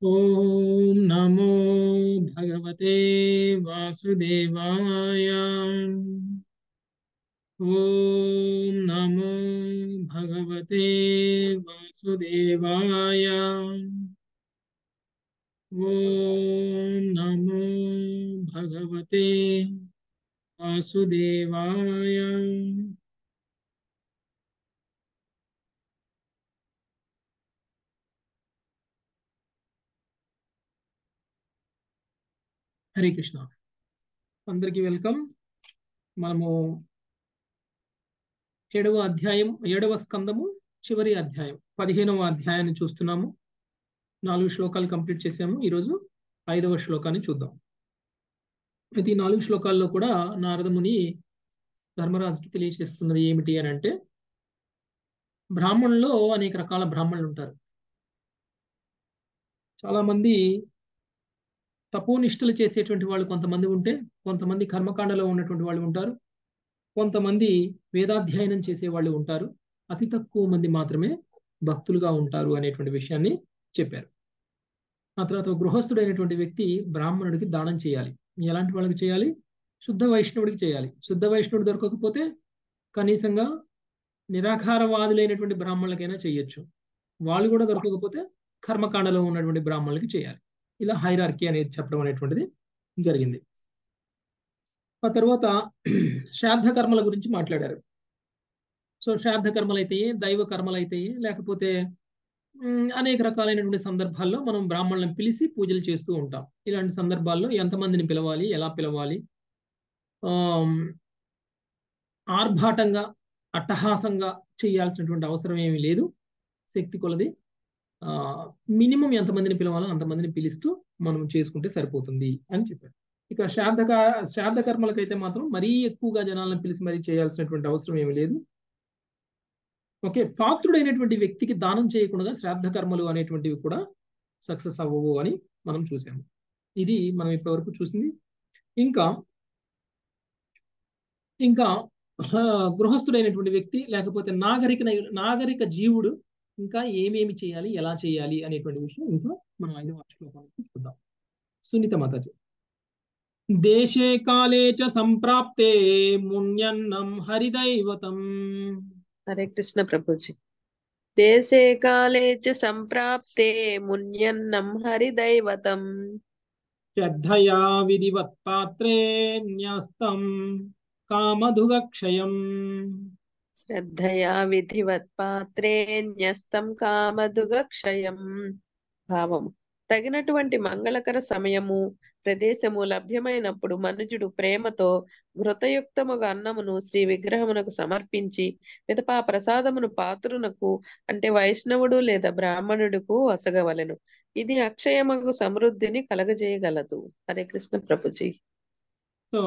ॐ नमो भगवते वासुदेवाय ॐ नमो भगवते वासुदेवाय ॐ नमो भगवते वासुदेवाय హరే కృష్ణ అందరికీ వెల్కమ్ మనము ఏడవ అధ్యాయం ఏడవ స్కందము చివరి అధ్యాయం పదిహేనవ అధ్యాయాన్ని చూస్తున్నాము నాలుగు శ్లోకాలు కంప్లీట్ చేసాము ఈరోజు ఐదవ శ్లోకాన్ని చూద్దాం అయితే ఈ నాలుగు శ్లోకాల్లో కూడా నారదముని ధర్మరాజుకి తెలియజేస్తున్నది ఏమిటి అని అంటే బ్రాహ్మణుల్లో అనేక రకాల బ్రాహ్మణులు ఉంటారు చాలా మంది తపోనిష్టలు చేసేటువంటి వాళ్ళు కొంతమంది ఉంటే కొంతమంది కర్మకాండలో ఉన్నటువంటి వాళ్ళు ఉంటారు కొంతమంది వేదాధ్యయనం చేసే వాళ్ళు ఉంటారు అతి తక్కువ మంది మాత్రమే భక్తులుగా ఉంటారు అనేటువంటి విషయాన్ని చెప్పారు ఆ తర్వాత గృహస్థుడైనటువంటి వ్యక్తి బ్రాహ్మణుడికి దానం చేయాలి ఎలాంటి వాళ్ళకి చేయాలి శుద్ధ వైష్ణవుడికి చేయాలి శుద్ధ వైష్ణవుడు దొరకకపోతే కనీసంగా నిరాకారవాదులైనటువంటి బ్రాహ్మణులకైనా చేయొచ్చు వాళ్ళు కూడా దొరకకపోతే కర్మకాండలో ఉన్నటువంటి బ్రాహ్మణులకి చేయాలి ఇలా హైరార్కీ అనేది చెప్పడం అనేటువంటిది జరిగింది ఆ తర్వాత శ్రాద్ధ కర్మల గురించి మాట్లాడారు సో శ్రాద్ధ కర్మలు అయితే దైవ కర్మలు అయితే లేకపోతే అనేక రకాలైనటువంటి సందర్భాల్లో మనం బ్రాహ్మణులను పిలిచి పూజలు చేస్తూ ఉంటాం ఇలాంటి సందర్భాల్లో ఎంతమందిని పిలవాలి ఎలా పిలవాలి ఆర్భాటంగా అట్టహాసంగా చేయాల్సినటువంటి అవసరం ఏమీ లేదు శక్తి కొలది మినిమం ఎంతమందిని పిలవాలో అంతమందిని పిలుస్తూ మనం చేసుకుంటే సరిపోతుంది అని చెప్పారు ఇక శ్రాద్ధ శ్రాద్ధ కర్మలకైతే మాత్రం మరీ ఎక్కువగా జనాలను పిలిచి మరీ చేయాల్సినటువంటి అవసరం ఏమి లేదు ఓకే పాత్రుడైనటువంటి వ్యక్తికి దానం చేయకుండా శ్రాద్ధ కర్మలు అనేటువంటివి కూడా సక్సెస్ అవ్వవు అని మనం చూసాము ఇది మనం ఇప్పటివరకు చూసింది ఇంకా ఇంకా గృహస్థుడైనటువంటి వ్యక్తి లేకపోతే నాగరిక నాగరిక జీవుడు ఇంకా ఏమేమి చేయాలి ఎలా చేయాలి అనేటువంటి విషయం ఇంకా మనం ఐదవ శ్లోకానికి చూద్దాం సునీత మాతాజీ దేశే కాలే చ సంప్రాప్తే మున్యన్నం హరిదైవతం హరే కృష్ణ ప్రభుజీ దేశే కాలే చ సంప్రాప్తే మున్యన్నం హరిదైవతం శ్రద్ధయా విధివత్ పాత్రే న్యస్తం కామధుగక్షయం శ్రద్ధయా విధివత్ పాత్రే న్యస్తం కామదుగక్షయం భావము తగినటువంటి మంగళకర సమయము ప్రదేశము లభ్యమైనప్పుడు మనుజుడు ప్రేమతో ఘృతయుక్తముగా అన్నమును శ్రీ విగ్రహమునకు సమర్పించి మితపా ప్రసాదమును పాత్రునకు అంటే వైష్ణవుడు లేదా బ్రాహ్మణుడుకు వసగవలెను ఇది అక్షయమగు సమృద్ధిని కలగజేయగలదు హరే కృష్ణ ప్రభుజీ సో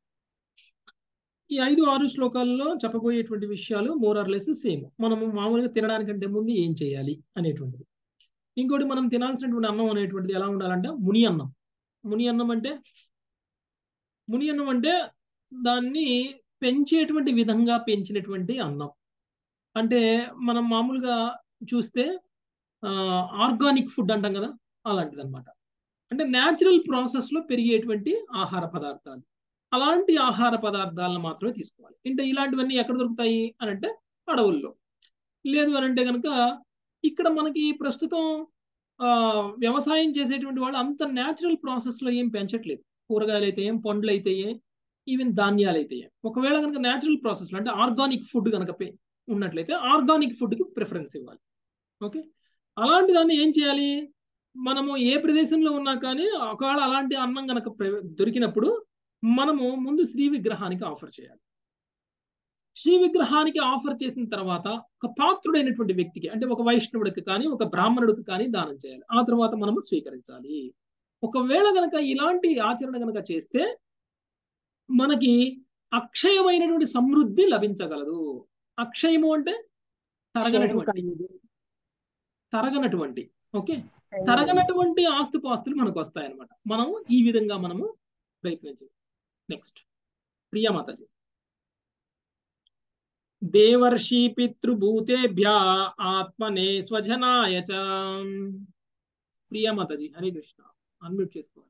ఈ ఐదు ఆరు శ్లోకాల్లో చెప్పబోయేటువంటి విషయాలు మోర్ ఆర్ లెస్ సేమ్ మనము మామూలుగా తినడానికంటే ముందు ఏం చేయాలి అనేటువంటిది ఇంకోటి మనం తినాల్సినటువంటి అన్నం అనేటువంటిది ఎలా ఉండాలంటే ముని అన్నం ముని అన్నం అంటే ముని అన్నం అంటే దాన్ని పెంచేటువంటి విధంగా పెంచినటువంటి అన్నం అంటే మనం మామూలుగా చూస్తే ఆర్గానిక్ ఫుడ్ అంటాం కదా అలాంటిది అనమాట అంటే న్యాచురల్ ప్రాసెస్లో పెరిగేటువంటి ఆహార పదార్థాలు అలాంటి ఆహార పదార్థాలను మాత్రమే తీసుకోవాలి అంటే ఇలాంటివన్నీ ఎక్కడ దొరుకుతాయి అని అంటే అడవుల్లో లేదు అని అంటే కనుక ఇక్కడ మనకి ప్రస్తుతం వ్యవసాయం చేసేటువంటి వాళ్ళు అంత న్యాచురల్ ప్రాసెస్లో ఏం పెంచట్లేదు కూరగాయలు అయితే ఏం పండ్లు అయితే ఈవెన్ ధాన్యాలు అయితే ఒకవేళ కనుక న్యాచురల్ ప్రాసెస్లో అంటే ఆర్గానిక్ ఫుడ్ కనుక ఉన్నట్లయితే ఆర్గానిక్ ఫుడ్కి ప్రిఫరెన్స్ ఇవ్వాలి ఓకే అలాంటి దాన్ని ఏం చేయాలి మనము ఏ ప్రదేశంలో ఉన్నా కానీ ఒకవేళ అలాంటి అన్నం కనుక దొరికినప్పుడు మనము ముందు శ్రీ విగ్రహానికి ఆఫర్ చేయాలి శ్రీ విగ్రహానికి ఆఫర్ చేసిన తర్వాత ఒక పాత్రుడైనటువంటి వ్యక్తికి అంటే ఒక వైష్ణవుడికి కానీ ఒక బ్రాహ్మణుడికి కానీ దానం చేయాలి ఆ తర్వాత మనము స్వీకరించాలి ఒకవేళ గనక ఇలాంటి ఆచరణ గనక చేస్తే మనకి అక్షయమైనటువంటి సమృద్ధి లభించగలదు అక్షయము అంటే తరగనటువంటి తరగనటువంటి ఓకే తరగనటువంటి ఆస్తుపాస్తులు మనకు వస్తాయి అనమాట మనము ఈ విధంగా మనము ప్రయత్నం చేస్తాం నెక్స్ట్ ప్రియా మాతాజీ దేవర్షి పితృభూతేభ్య ఆత్మనే స్వజనాయ చ ప్రియా మాతాజీ హరే కృష్ణ అన్మ్యూట్ చేసుకోవాలి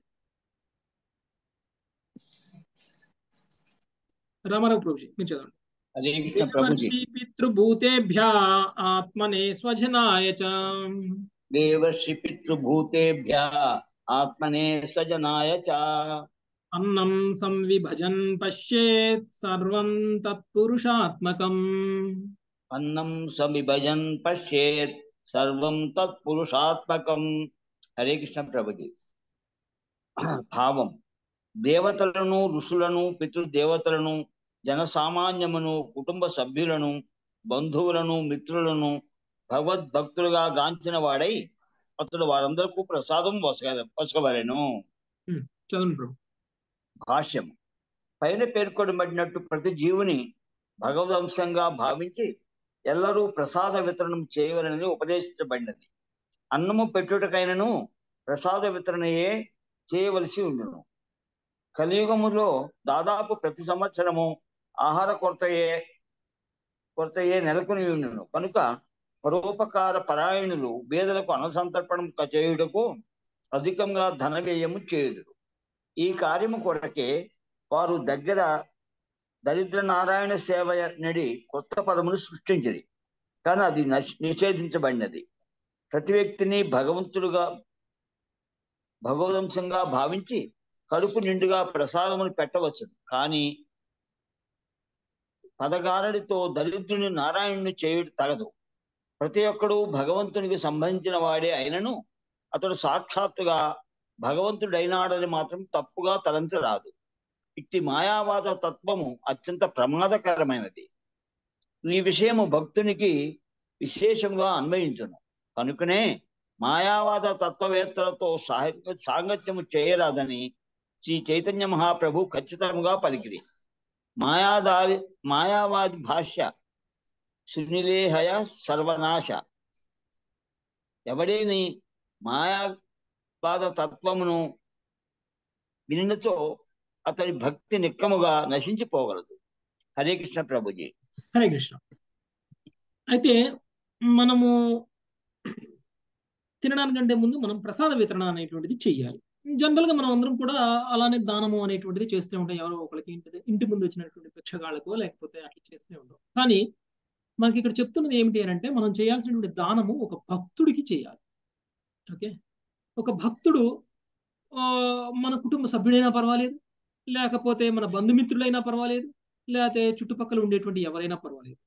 రామారావు ప్రభుజీ మీరు చదవండి హరే కృష్ణ ప్రభుజీ దేవర్షి పితృభూతేభ్య ఆత్మనే స్వజనాయ చ దేవర్షి పితృభూతేభ్య ఆత్మనే స్వజనాయ చ అన్నం సంవిభజన్ పశ్యేత్ సర్వం తత్పురుషాత్మకం అన్నం సమిభజన్ పశ్యేత్ సర్వం తత్పురుషాత్మకం హరే కృష్ణ ప్రభుజీ భావం దేవతలను ఋషులను పితృదేవతలను జనసామాన్యమును కుటుంబ సభ్యులను బంధువులను మిత్రులను భగవద్భక్తులుగా గాంచిన వాడై అతడు వారందరికీ ప్రసాదం వసగ వసగవలెను చదవండి ప్రభు భాష్యం పైన పేర్కొనబడినట్టు ప్రతి జీవుని భగవదంశంగా భావించి ఎల్లరూ ప్రసాద వితరణం చేయవలనని ఉపదేశించబడినది అన్నము పెట్టుటకైనను ప్రసాద వితరణయే చేయవలసి ఉండును కలియుగములో దాదాపు ప్రతి సంవత్సరము ఆహార కొరతయే కొరతయే నెలకొని ఉండును కనుక పరోపకార పరాయణులు పేదలకు అనసంతర్పణం చేయుటకు అధికంగా ధన వ్యయము చేయుదురు ఈ కార్యము కొరకే వారు దగ్గర దరిద్ర నారాయణ సేవ నడి కొత్త పదమును సృష్టించింది కానీ అది నశ్- నిషేధించబడినది ప్రతి వ్యక్తిని భగవంతుడుగా భగవదంశంగా భావించి కడుపు నిండుగా ప్రసాదమును పెట్టవచ్చు కానీ పదగారడితో దరిద్రుని నారాయణుని చేయుడు తగదు ప్రతి ఒక్కడు భగవంతునికి సంబంధించిన వాడే అయినను అతడు సాక్షాత్తుగా భగవంతుడైనాడని మాత్రం తప్పుగా తలంచరాదు ఇట్టి మాయావాద తత్వము అత్యంత ప్రమాదకరమైనది ఈ విషయము భక్తునికి విశేషంగా అన్వయించును కనుకనే మాయావాద తత్వవేత్తలతో సాహ సాంగత్యము చేయరాదని శ్రీ చైతన్య మహాప్రభు ఖచ్చితంగా పలికిరి మాయాదారి మాయావాది భాష్య సునిలేహయ సర్వనాశ ఎవడేని మాయావాద తత్వమును వినినచో అతడి భక్తి నిక్కముగా నశించిపోగలదు హరే కృష్ణ ప్రభుజీ హరే కృష్ణ అయితే మనము తినడానికంటే ముందు మనం ప్రసాద వితరణ అనేటువంటిది చెయ్యాలి జనరల్ గా మనం అందరం కూడా అలానే దానము అనేటువంటిది చేస్తూ ఉంటాం ఎవరో ఒకరికి ఇంటి ఇంటి ముందు వచ్చినటువంటి భిక్షగాళ్ళకో లేకపోతే అట్లా చేస్తూ ఉంటాం కానీ మనకి ఇక్కడ చెప్తున్నది ఏమిటి అని అంటే మనం చేయాల్సినటువంటి దానము ఒక భక్తుడికి చేయాలి ఓకే ఒక భక్తుడు ఆ, మన కుటుంబ సభ్యుడైనా పర్వాలేదు లేకపోతే మన బంధుమిత్రులైనా పర్వాలేదు లేకపోతే చుట్టుపక్కల ఉండేటువంటి ఎవరైనా పర్వాలేదు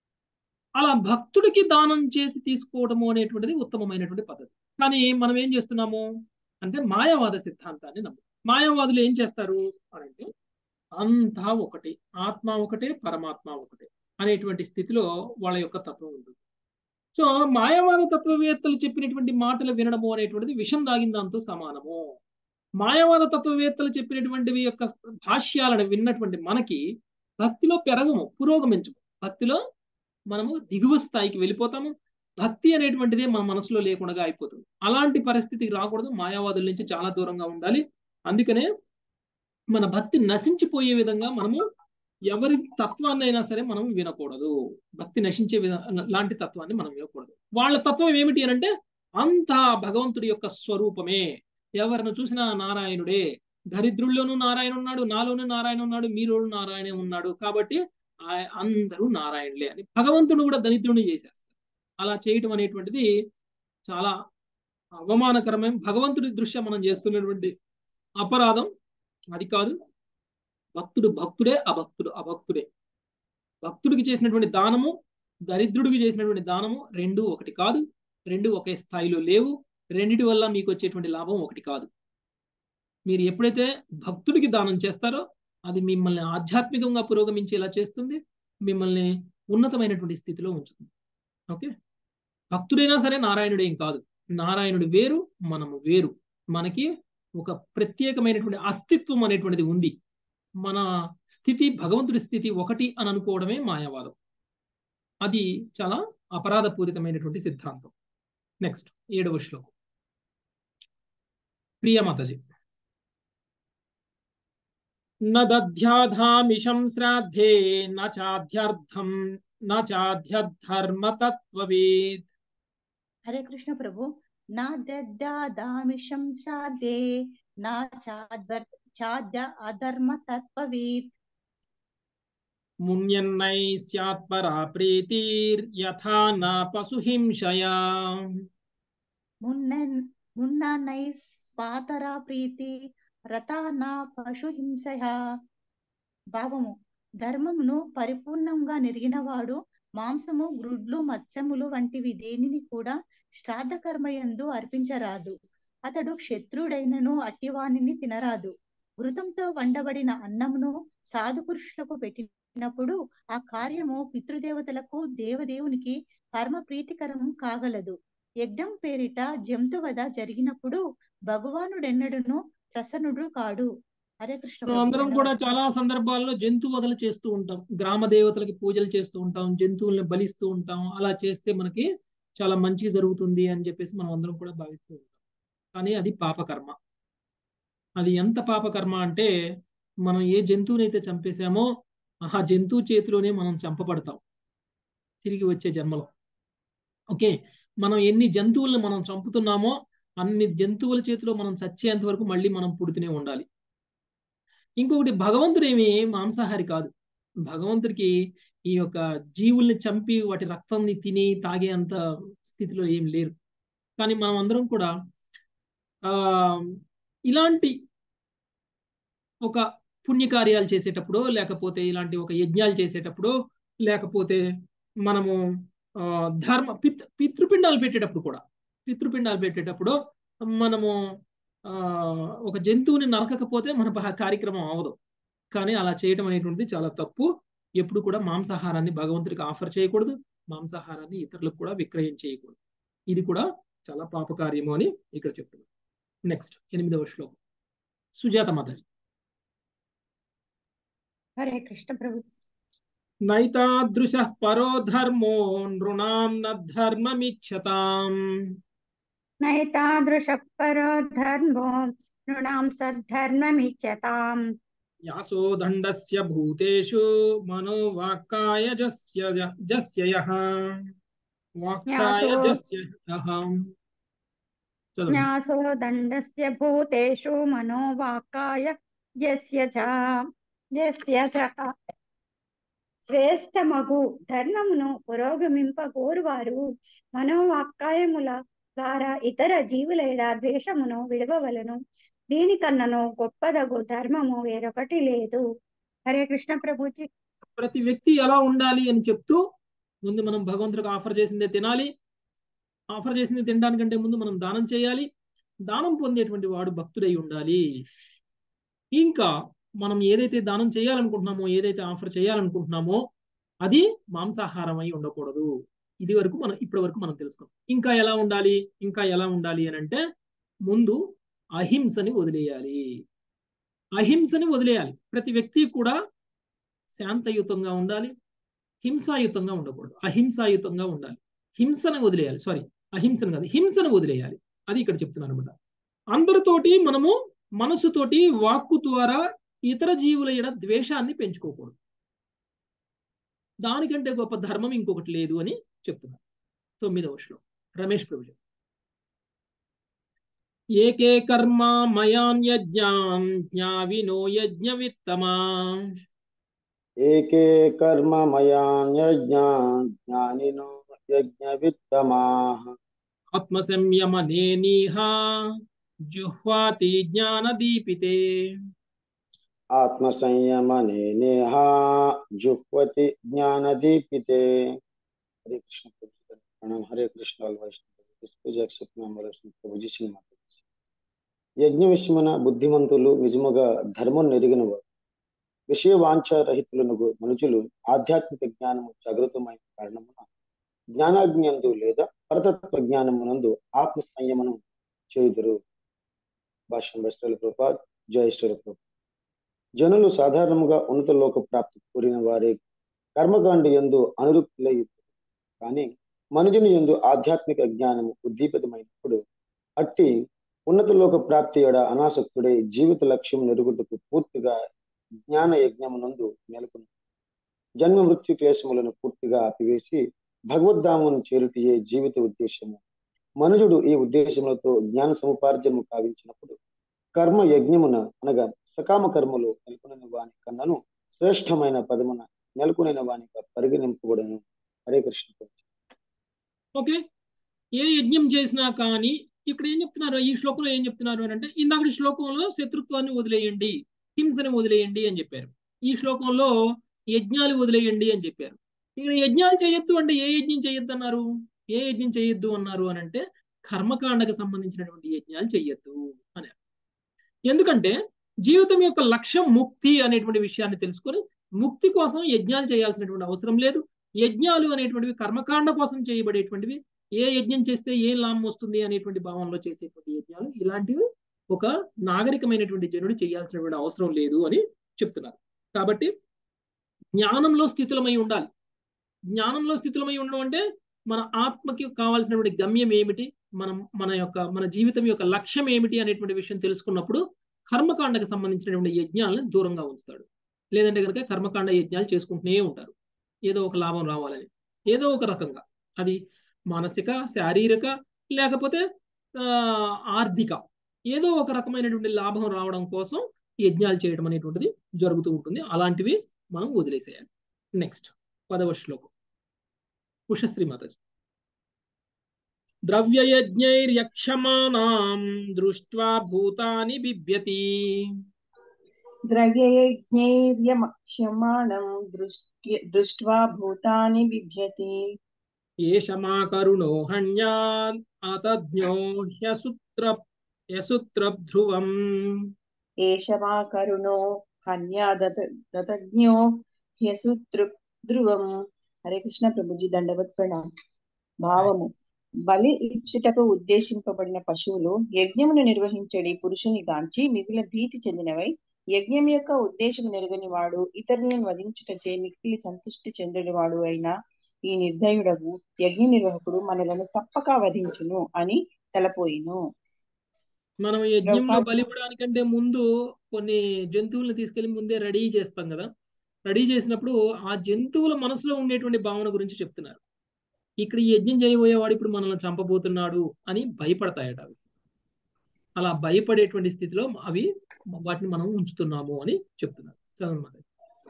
అలా భక్తుడికి దానం చేసి తీసుకోవడము అనేటువంటిది ఉత్తమమైనటువంటి పద్ధతి కానీ మనం ఏం చేస్తున్నాము అంటే మాయావాద సిద్ధాంతాన్ని నమ్ము మాయావాదులు ఏం చేస్తారు అని అంటే అంతా ఒకటి ఆత్మ ఒకటే పరమాత్మ ఒకటే అనేటువంటి స్థితిలో వాళ్ళ యొక్క తత్వం ఉంటుంది సో మాయావాద తత్వవేత్తలు చెప్పినటువంటి మాటలు వినడము అనేటువంటిది విషం దాగిన దాంతో సమానము మాయావాద తత్వవేత్తలు చెప్పినటువంటివి యొక్క భాష్యాలను విన్నటువంటి మనకి భక్తిలో పెరగము పురోగమించము భక్తిలో మనము దిగువ స్థాయికి వెళ్ళిపోతాము భక్తి అనేటువంటిదే మన మనసులో లేకుండా అయిపోతుంది అలాంటి పరిస్థితికి రాకూడదు మాయావాదుల నుంచి చాలా దూరంగా ఉండాలి అందుకనే మన భక్తి నశించిపోయే విధంగా మనము ఎవరి తత్వాన్ని అయినా సరే మనం వినకూడదు భక్తి నశించే విధ లాంటి తత్వాన్ని మనం వినకూడదు వాళ్ళ తత్వం ఏమిటి అని అంటే అంతా భగవంతుడి యొక్క స్వరూపమే ఎవరిని చూసినా నారాయణుడే దరిద్రుల్లోనూ నారాయణ ఉన్నాడు నాలోనూ నారాయణ ఉన్నాడు మీలోనూ నారాయణ ఉన్నాడు కాబట్టి ఆ- అందరూ నారాయణులే అని భగవంతుడు కూడా దరిద్రుని చేసేస్తారు అలా చేయటం అనేటువంటిది చాలా అవమానకరమైన భగవంతుడి దృష్ట్యా మనం చేస్తున్నటువంటి అపరాధం అది కాదు భక్తుడు భక్తుడే అభక్తుడు అభక్తుడే భక్తుడికి చేసినటువంటి దానము దరిద్రుడికి చేసినటువంటి దానము రెండు ఒకటి కాదు రెండు ఒకే స్థాయిలో లేవు రెండిటి వల్ల మీకు వచ్చేటువంటి లాభం ఒకటి కాదు మీరు ఎప్పుడైతే భక్తుడికి దానం చేస్తారో అది మిమ్మల్ని ఆధ్యాత్మికంగా పురోగమించేలా చేస్తుంది మిమ్మల్ని ఉన్నతమైనటువంటి స్థితిలో ఉంచుతుంది ఓకే భక్తుడైనా సరే నారాయణుడేం కాదు నారాయణుడు వేరు మనము వేరు మనకి ఒక ప్రత్యేకమైనటువంటి అస్తిత్వం అనేటువంటిది ఉంది మన స్థితి భగవంతుడి స్థితి ఒకటి అని అనుకోవడమే మాయావాదం అది చాలా అపరాధపూరితమైనటువంటి సిద్ధాంతం నెక్స్ట్ ఏడవ శ్లోకం ప్రియ మాతాజీ న దధ్యాధామిషం శ్రాద్ధే న చాధ్యర్థం న చాధ్యధర్మ తత్వవేద్ హరే కృష్ణ ప్రభు నా దద్దాదామిషం శ్రాద్ధే నా చాద్వర్ చాద్య అధర్మ తత్వవీత్ మున్యన్నై స్యాత్ పరా ప్రీతిర్యథా నా పశుహింసయా మున్న మున్న నైస్ పాతరా ప్రీతి రతా నా పశుహింసయ భావము ధర్మమును పరిపూర్ణంగా నెరిగినవాడు మాంసము గ్రుడ్లు మత్స్యములు వంటివి దేనిని కూడా శ్రాద్ధ కర్మయందు అర్పించరాదు అతడు క్షత్రుడైనను అట్టివానిని తినరాదు ఘృతంతో వండబడిన అన్నమును సాధు పురుషులకు పెట్టినప్పుడు ఆ కార్యము పితృదేవతలకు దేవదేవునికి కర్మ ప్రీతికరం కాగలదు యజ్ఞం పేరిట జంతువద జరిగినప్పుడు భగవానుడెన్నడును ప్రసన్నుడు కాడు హరే కృష్ణ మనం అందరం కూడా చాలా సందర్భాల్లో జంతు వదలు చేస్తూ ఉంటాం గ్రామ దేవతలకి పూజలు చేస్తూ ఉంటాం జంతువుల్ని బలిస్తూ ఉంటాం అలా చేస్తే మనకి చాలా మంచిగా జరుగుతుంది అని చెప్పేసి మనం అందరం కూడా భావిస్తూ ఉంటాం కానీ అది పాపకర్మ అది ఎంత పాపకర్మ అంటే మనం ఏ జంతువునైతే చంపేశామో ఆ జంతువు చేతిలోనే మనం చంపబడతాం తిరిగి వచ్చే జన్మలో ఓకే మనం ఎన్ని జంతువులను మనం చంపుతున్నామో అన్ని జంతువుల చేతిలో మనం చచ్చేంత వరకు మళ్ళీ మనం పుడుతూనే ఉండాలి ఇంకొకటి భగవంతుడు ఏమి మాంసాహారి కాదు భగవంతుడికి ఈ యొక్క జీవుల్ని చంపి వాటి రక్తాన్ని తిని తాగే అంత స్థితిలో ఏం లేరు కానీ మనం అందరం కూడా ఆ ఇలాంటి ఒక పుణ్యకార్యాలు చేసేటప్పుడు లేకపోతే ఇలాంటి ఒక యజ్ఞాలు చేసేటప్పుడు లేకపోతే మనము ఆ ధర్మ పిత్ పితృపిండాలు పెట్టేటప్పుడు కూడా పితృపిండాలు పెట్టేటప్పుడు మనము ఆ ఒక జంతువుని నరకకపోతే మన ప- కార్యక్రమం అవదు కానీ అలా చేయడం అనేటువంటిది చాలా తప్పు ఎప్పుడు కూడా మాంసాహారాన్ని భగవంతుడికి ఆఫర్ చేయకూడదు మాంసాహారాన్ని ఇతరులకు కూడా విక్రయం చేయకూడదు ఇది కూడా చాలా పాపకార్యము అని ఇక్కడ చెప్తున్నాం నెక్స్ట్ ఎనిమిదవ శ్లోకం సుజాత మాతాజీ హరే కృష్ణ ప్రభు నైతాదృశ పరో ధర్మో నృణాం న ధర్మమిచ్చతాం నైతాదృశ పరో ధర్మో నృణాం సద్ధర్మమిచ్చతాం యాసో దండస్య భూతేషు మనో వాక్కాయ జస్య జ- జస్య యః వాక్కాయ యాసో- జస్య యః చదవండి న్యాసో దండస్య భూతేషు మనోవాక్కాయ యస్య చ యస్య చ శ్రేష్టమగు ధర్మమును పురోగమింప కోరువారు మనోవాక్కాయముల ద్వారా ఇతర జీవులేడా ద్వేషమును విడవవలను దీనికన్నను గొప్పదగు ధర్మము వేరొకటి లేదు హరే కృష్ణ ప్రభుజీ ప్రతి వ్యక్తి ఎలా ఉండాలి అని చెప్తూ ముందు మనం భగవంతుడికి ఆఫర్ చేసిందే తినాలి ఆఫర్ చేసింది తినడానికంటే ముందు మనం దానం చేయాలి దానం పొందేటువంటి వాడు భక్తుడై ఉండాలి ఇంకా మనం ఏదైతే దానం చేయాలనుకుంటున్నామో ఏదైతే ఆఫర్ చేయాలనుకుంటున్నామో అది మాంసాహారం అయి ఉండకూడదు ఇది వరకు మనం ఇప్పటి వరకు మనం తెలుసుకున్నాం ఇంకా ఎలా ఉండాలి ఇంకా ఎలా ఉండాలి అని అంటే ముందు అహింసని వదిలేయాలి అహింసని వదిలేయాలి ప్రతి వ్యక్తి కూడా శాంతయుతంగా ఉండాలి హింసాయుతంగా ఉండకూడదు అహింసాయుతంగా ఉండాలి హింసను వదిలేయాలి సారీ అహింసను కాదు హింసను వదిలేయాలి అది ఇక్కడ చెప్తున్నాను అనమాట అందరితోటి మనము మనసుతోటి వాక్కు ద్వారా ఇతర జీవుల ఎడ ద్వేషాన్ని పెంచుకోకూడదు దానికంటే గొప్ప ధర్మం ఇంకొకటి లేదు అని చెప్తున్నారు తొమ్మిదవ శ్లోకం రమేష్ ప్రభు ఏకే కర్మ మయాన్ యజ్ఞాన్ జ్ఞావినో యజ్ఞ విత్తమా ఏకే కర్మ మయాన్యజ్ఞాన్ జ్ఞానినో యజ్ఞవిత్తమాః ఆత్మ సంయమనేనీహ జుహ్వాతి జ్ఞానదీపితే ఆత్మ సంయమనే నేహా జుహ్వతి జ్ఞానదీపితే హరే కృష్ణ ప్రణాం హరే కృష్ణ వైష్ణవ యజ్ఞ విషయమైన బుద్ధిమంతులు నిజముగా ధర్మం నెరిగిన వారు విషయ వాంఛారహితులకు మనుషులు ఆధ్యాత్మిక జ్ఞానము జాగృతమైన కారణమున జ్ఞానాజ్ఞందు లేదా పరతత్వ జ్ఞానమునందు ఆత్మ సంయమనం చేయుదురు భాష్యం బస్టల కృపాద్ జయశ్వర కృప జనులు సాధారణంగా ఉన్నత లోక ప్రాప్తి కోరిన వారే కర్మకాండ ఎందు అనురుక్తులై కానీ మనుజుని ఎందు ఆధ్యాత్మిక జ్ఞానము ఉద్దీపితమైనప్పుడు అట్టి ఉన్నత లోక ప్రాప్తి ఎడ అనాసక్తుడై జీవిత లక్ష్యం నెరుగుటకు పూర్తిగా జ్ఞాన యజ్ఞమునందు నెలకొని జన్మ మృత్యు క్లేశములను పూర్తిగా ఆపివేసి భగవద్ధామును చేరుటియే జీవిత ఉద్దేశము మనుజుడు ఈ ఉద్దేశములతో జ్ఞాన సముపార్జనము కావించినప్పుడు కర్మ యజ్ఞమున అనగా సకామ కర్మలు నెలకొనిన వాని కన్నను శ్రేష్టమైన పదమున నెలకొనిన వానిగా పరిగణింపబడను హరే కృష్ణ ఓకే ఏ యజ్ఞం చేసినా కానీ ఇక్కడ ఏం చెప్తున్నారు ఈ శ్లోకంలో ఏం చెప్తున్నారు అని అంటే ఇందాక శ్లోకంలో శత్రుత్వాన్ని వదిలేయండి హింసని వదిలేయండి అని చెప్పారు ఈ శ్లోకంలో యజ్ఞాలు వదిలేయండి అని చెప్పారు ఇక్కడ యజ్ఞాలు చేయొద్దు అంటే ఏ యజ్ఞం చేయొద్దు అన్నారు ఏ యజ్ఞం చేయొద్దు అన్నారు అని అంటే కర్మకాండకు సంబంధించినటువంటి యజ్ఞాలు చెయ్యొద్దు అని ఎందుకంటే జీవితం యొక్క లక్ష్యం ముక్తి అనేటువంటి విషయాన్ని తెలుసుకొని ముక్తి కోసం యజ్ఞాలు చేయాల్సినటువంటి అవసరం లేదు యజ్ఞాలు అనేటువంటివి కర్మకాండ కోసం చేయబడేటువంటివి ఏ యజ్ఞం చేస్తే ఏ లాభం వస్తుంది అనేటువంటి భావంలో చేసేటువంటి యజ్ఞాలు ఇలాంటివి ఒక నాగరికమైనటువంటి జనుడు చేయాల్సినటువంటి అవసరం లేదు అని చెప్తున్నారు కాబట్టి జ్ఞానంలో స్థితులమై ఉండాలి జ్ఞానంలో స్థితులమై ఉండడం అంటే మన ఆత్మకి కావాల్సినటువంటి గమ్యం ఏమిటి మనం మన యొక్క మన జీవితం యొక్క లక్ష్యం ఏమిటి అనేటువంటి విషయం తెలుసుకున్నప్పుడు కర్మకాండకు సంబంధించినటువంటి యజ్ఞాలను దూరంగా ఉంచుతాడు లేదంటే కనుక కర్మకాండ యజ్ఞాలు చేసుకుంటూనే ఉంటారు ఏదో ఒక లాభం రావాలని ఏదో ఒక రకంగా అది మానసిక శారీరక లేకపోతే ఆర్థిక ఏదో ఒక రకమైనటువంటి లాభం రావడం కోసం యజ్ఞాలు చేయడం అనేటువంటిది జరుగుతూ ఉంటుంది అలాంటివి మనం వదిలేసేయాలి నెక్స్ట్ పదవ శ్లోకం ఉషశ్రీ మాతాజీ ద్రవ్యయజ్ఞైర్యక్షమానాం దృష్ట్వా భూతాని బిభ్యతి ద్రవ్యయజ్ఞైర్యమక్షమాణం దృష్ట్వా భూతాని బిభ్యతి ఏషమాకరుణో హణ్యాన్ అతజ్ఞో హ్యసూత్ర హ్యసూత్రధ్రువం ఏషమాకరుణో హన్యాదతజ్ఞో హ్యసూత్ర ధ్రువం హరే కృష్ణ ప్రభుజీ దండవత్ ప్రణాం భావము బలి ఇచ్చుటకు ఉద్దేశింపబడిన పశువులు యజ్ఞమును నిర్వహించడి పురుషుని గాంచి మిగుల భీతి చెందినవై యజ్ఞం యొక్క ఉద్దేశం నెరగని వాడు ఇతరులను వధించుటచే మిక్కిలి సంతుష్టి చెందని వాడు అయిన ఈ నిర్దయుడగు యజ్ఞ నిర్వాహకుడు మనలను తప్పక వధించును అని తలపోయిను మనం యజ్ఞంలో బలి ఇవ్వడానికంటే ముందు కొన్ని జంతువులను తీసుకెళ్లి ముందే రెడీ చేస్తాం కదా రెడీ చేసినప్పుడు ఆ జంతువుల మనసులో ఉండేటువంటి భావన గురించి చెప్తున్నారు ఇక్కడ ఈ యజ్ఞం చేయబోయేవాడు ఇప్పుడు మనల్ని చంపబోతున్నాడు అని భయపడతాయట అవి అలా భయపడేటువంటి స్థితిలో అవి వాటిని మనం ఉంచుతున్నాము అని చెప్తున్నారు చదవమాట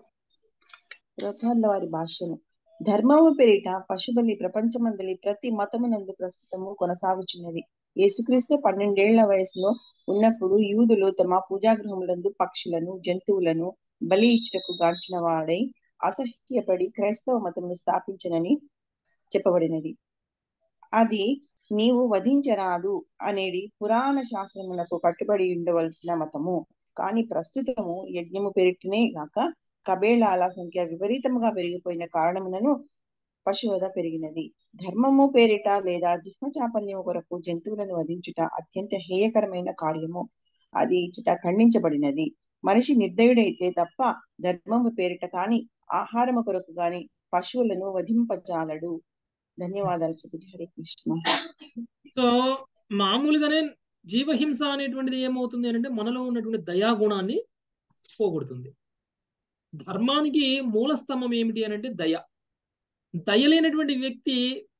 ప్రభుత్వాల వారి భాష్యము ధర్మము పేరిట పశుబలి ప్రపంచమందలి ప్రతి మతమునందు ప్రస్తుతము కొనసాగుచున్నది యేసుక్రీస్తు పన్నెండేళ్ల వయసులో ఉన్నప్పుడు యూదులు తమ పూజాగృహములందు పక్షులను జంతువులను బలి ఇచ్చుటకు గాంచిన వాడై అసహ్యపడి క్రైస్తవ మతమును స్థాపించనని చెప్పబడినది అది నీవు వధించరాదు అనేది పురాణ శాస్త్రములకు కట్టుబడి ఉండవలసిన మతము కానీ ప్రస్తుతము యజ్ఞము పెరిటినే గాక కబేళాల సంఖ్య విపరీతముగా పెరిగిపోయిన కారణమునను పశువద పెరిగినది ధర్మము పేరిట లేదా జిహ్మ చాపల్యము కొరకు జంతువులను వధించుట అత్యంత హేయకరమైన కార్యము అది ఇచ్చుట ఖండించబడినది మనిషి నిర్దయుడైతే తప్ప ధర్మము పేరిట కాని ఆహారము కొరకు గాని పశువులను వధింపజాలడు ధన్యవాదాలు ప్రభుజీ హరే కృష్ణ సో మామూలుగానే జీవహింస అనేటువంటిది ఏమవుతుంది అంటే మనలో ఉన్నటువంటి దయాగుణాన్ని పోగొడుతుంది ధర్మానికి మూల స్తంభం ఏమిటి అని అంటే దయ దయ లేనటువంటి వ్యక్తి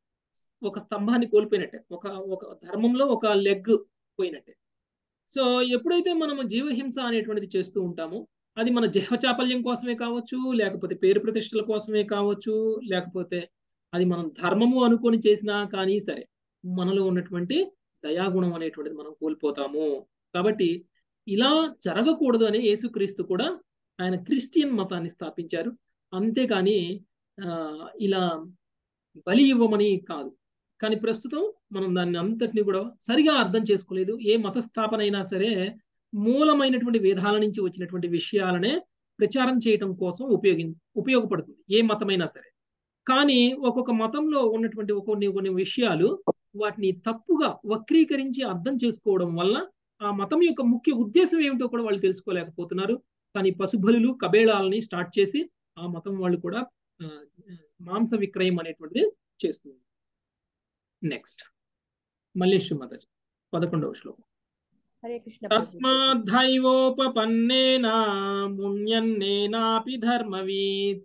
ఒక స్తంభాన్ని కోల్పోయినట్టే ఒక ఒక ధర్మంలో ఒక లెగ్ పోయినట్టే సో ఎప్పుడైతే మనము జీవహింస అనేటువంటిది చేస్తూ ఉంటామో అది మన జిహ్వచాపల్యం కోసమే కావచ్చు లేకపోతే పేరు ప్రతిష్టల కోసమే కావచ్చు లేకపోతే అది మనం ధర్మము అనుకొని చేసినా కానీ సరే మనలో ఉన్నటువంటి దయాగుణం అనేటువంటిది మనం కోల్పోతాము కాబట్టి ఇలా జరగకూడదు అని యేసుక్రీస్తు కూడా ఆయన క్రిస్టియన్ మతాన్ని స్థాపించారు అంతేకాని ఇలా బలి ఇవ్వమని కాదు కానీ ప్రస్తుతం మనం దాన్ని అంతటిని కూడా సరిగా అర్థం చేసుకోలేదు ఏ మత స్థాపన అయినా సరే మూలమైనటువంటి వేదాల నుంచి వచ్చినటువంటి విషయాలనే ప్రచారం చేయటం కోసం ఉపయోగి ఉపయోగపడుతుంది ఏ మతమైనా సరే కానీ ఒక్కొక్క మతంలో ఉన్నటువంటి కొన్ని కొన్ని విషయాలు వాటిని తప్పుగా వక్రీకరించి అర్థం చేసుకోవడం వల్ల ఆ మతం యొక్క ముఖ్య ఉద్దేశం ఏమిటో కూడా వాళ్ళు తెలుసుకోలేకపోతున్నారు కానీ పశుబలులు కబేళాలని స్టార్ట్ చేసి ఆ మతం వాళ్ళు కూడా మాంస విక్రయం అనేటువంటిది చేస్తుంది నెక్స్ట్ మళ్ళీ శ్రీమత పదకొండవ శ్లోకం హరే కృష్ణ తస్మాద్ధైవోపపన్నేనా మున్యన్నేనాపి ధర్మవీత్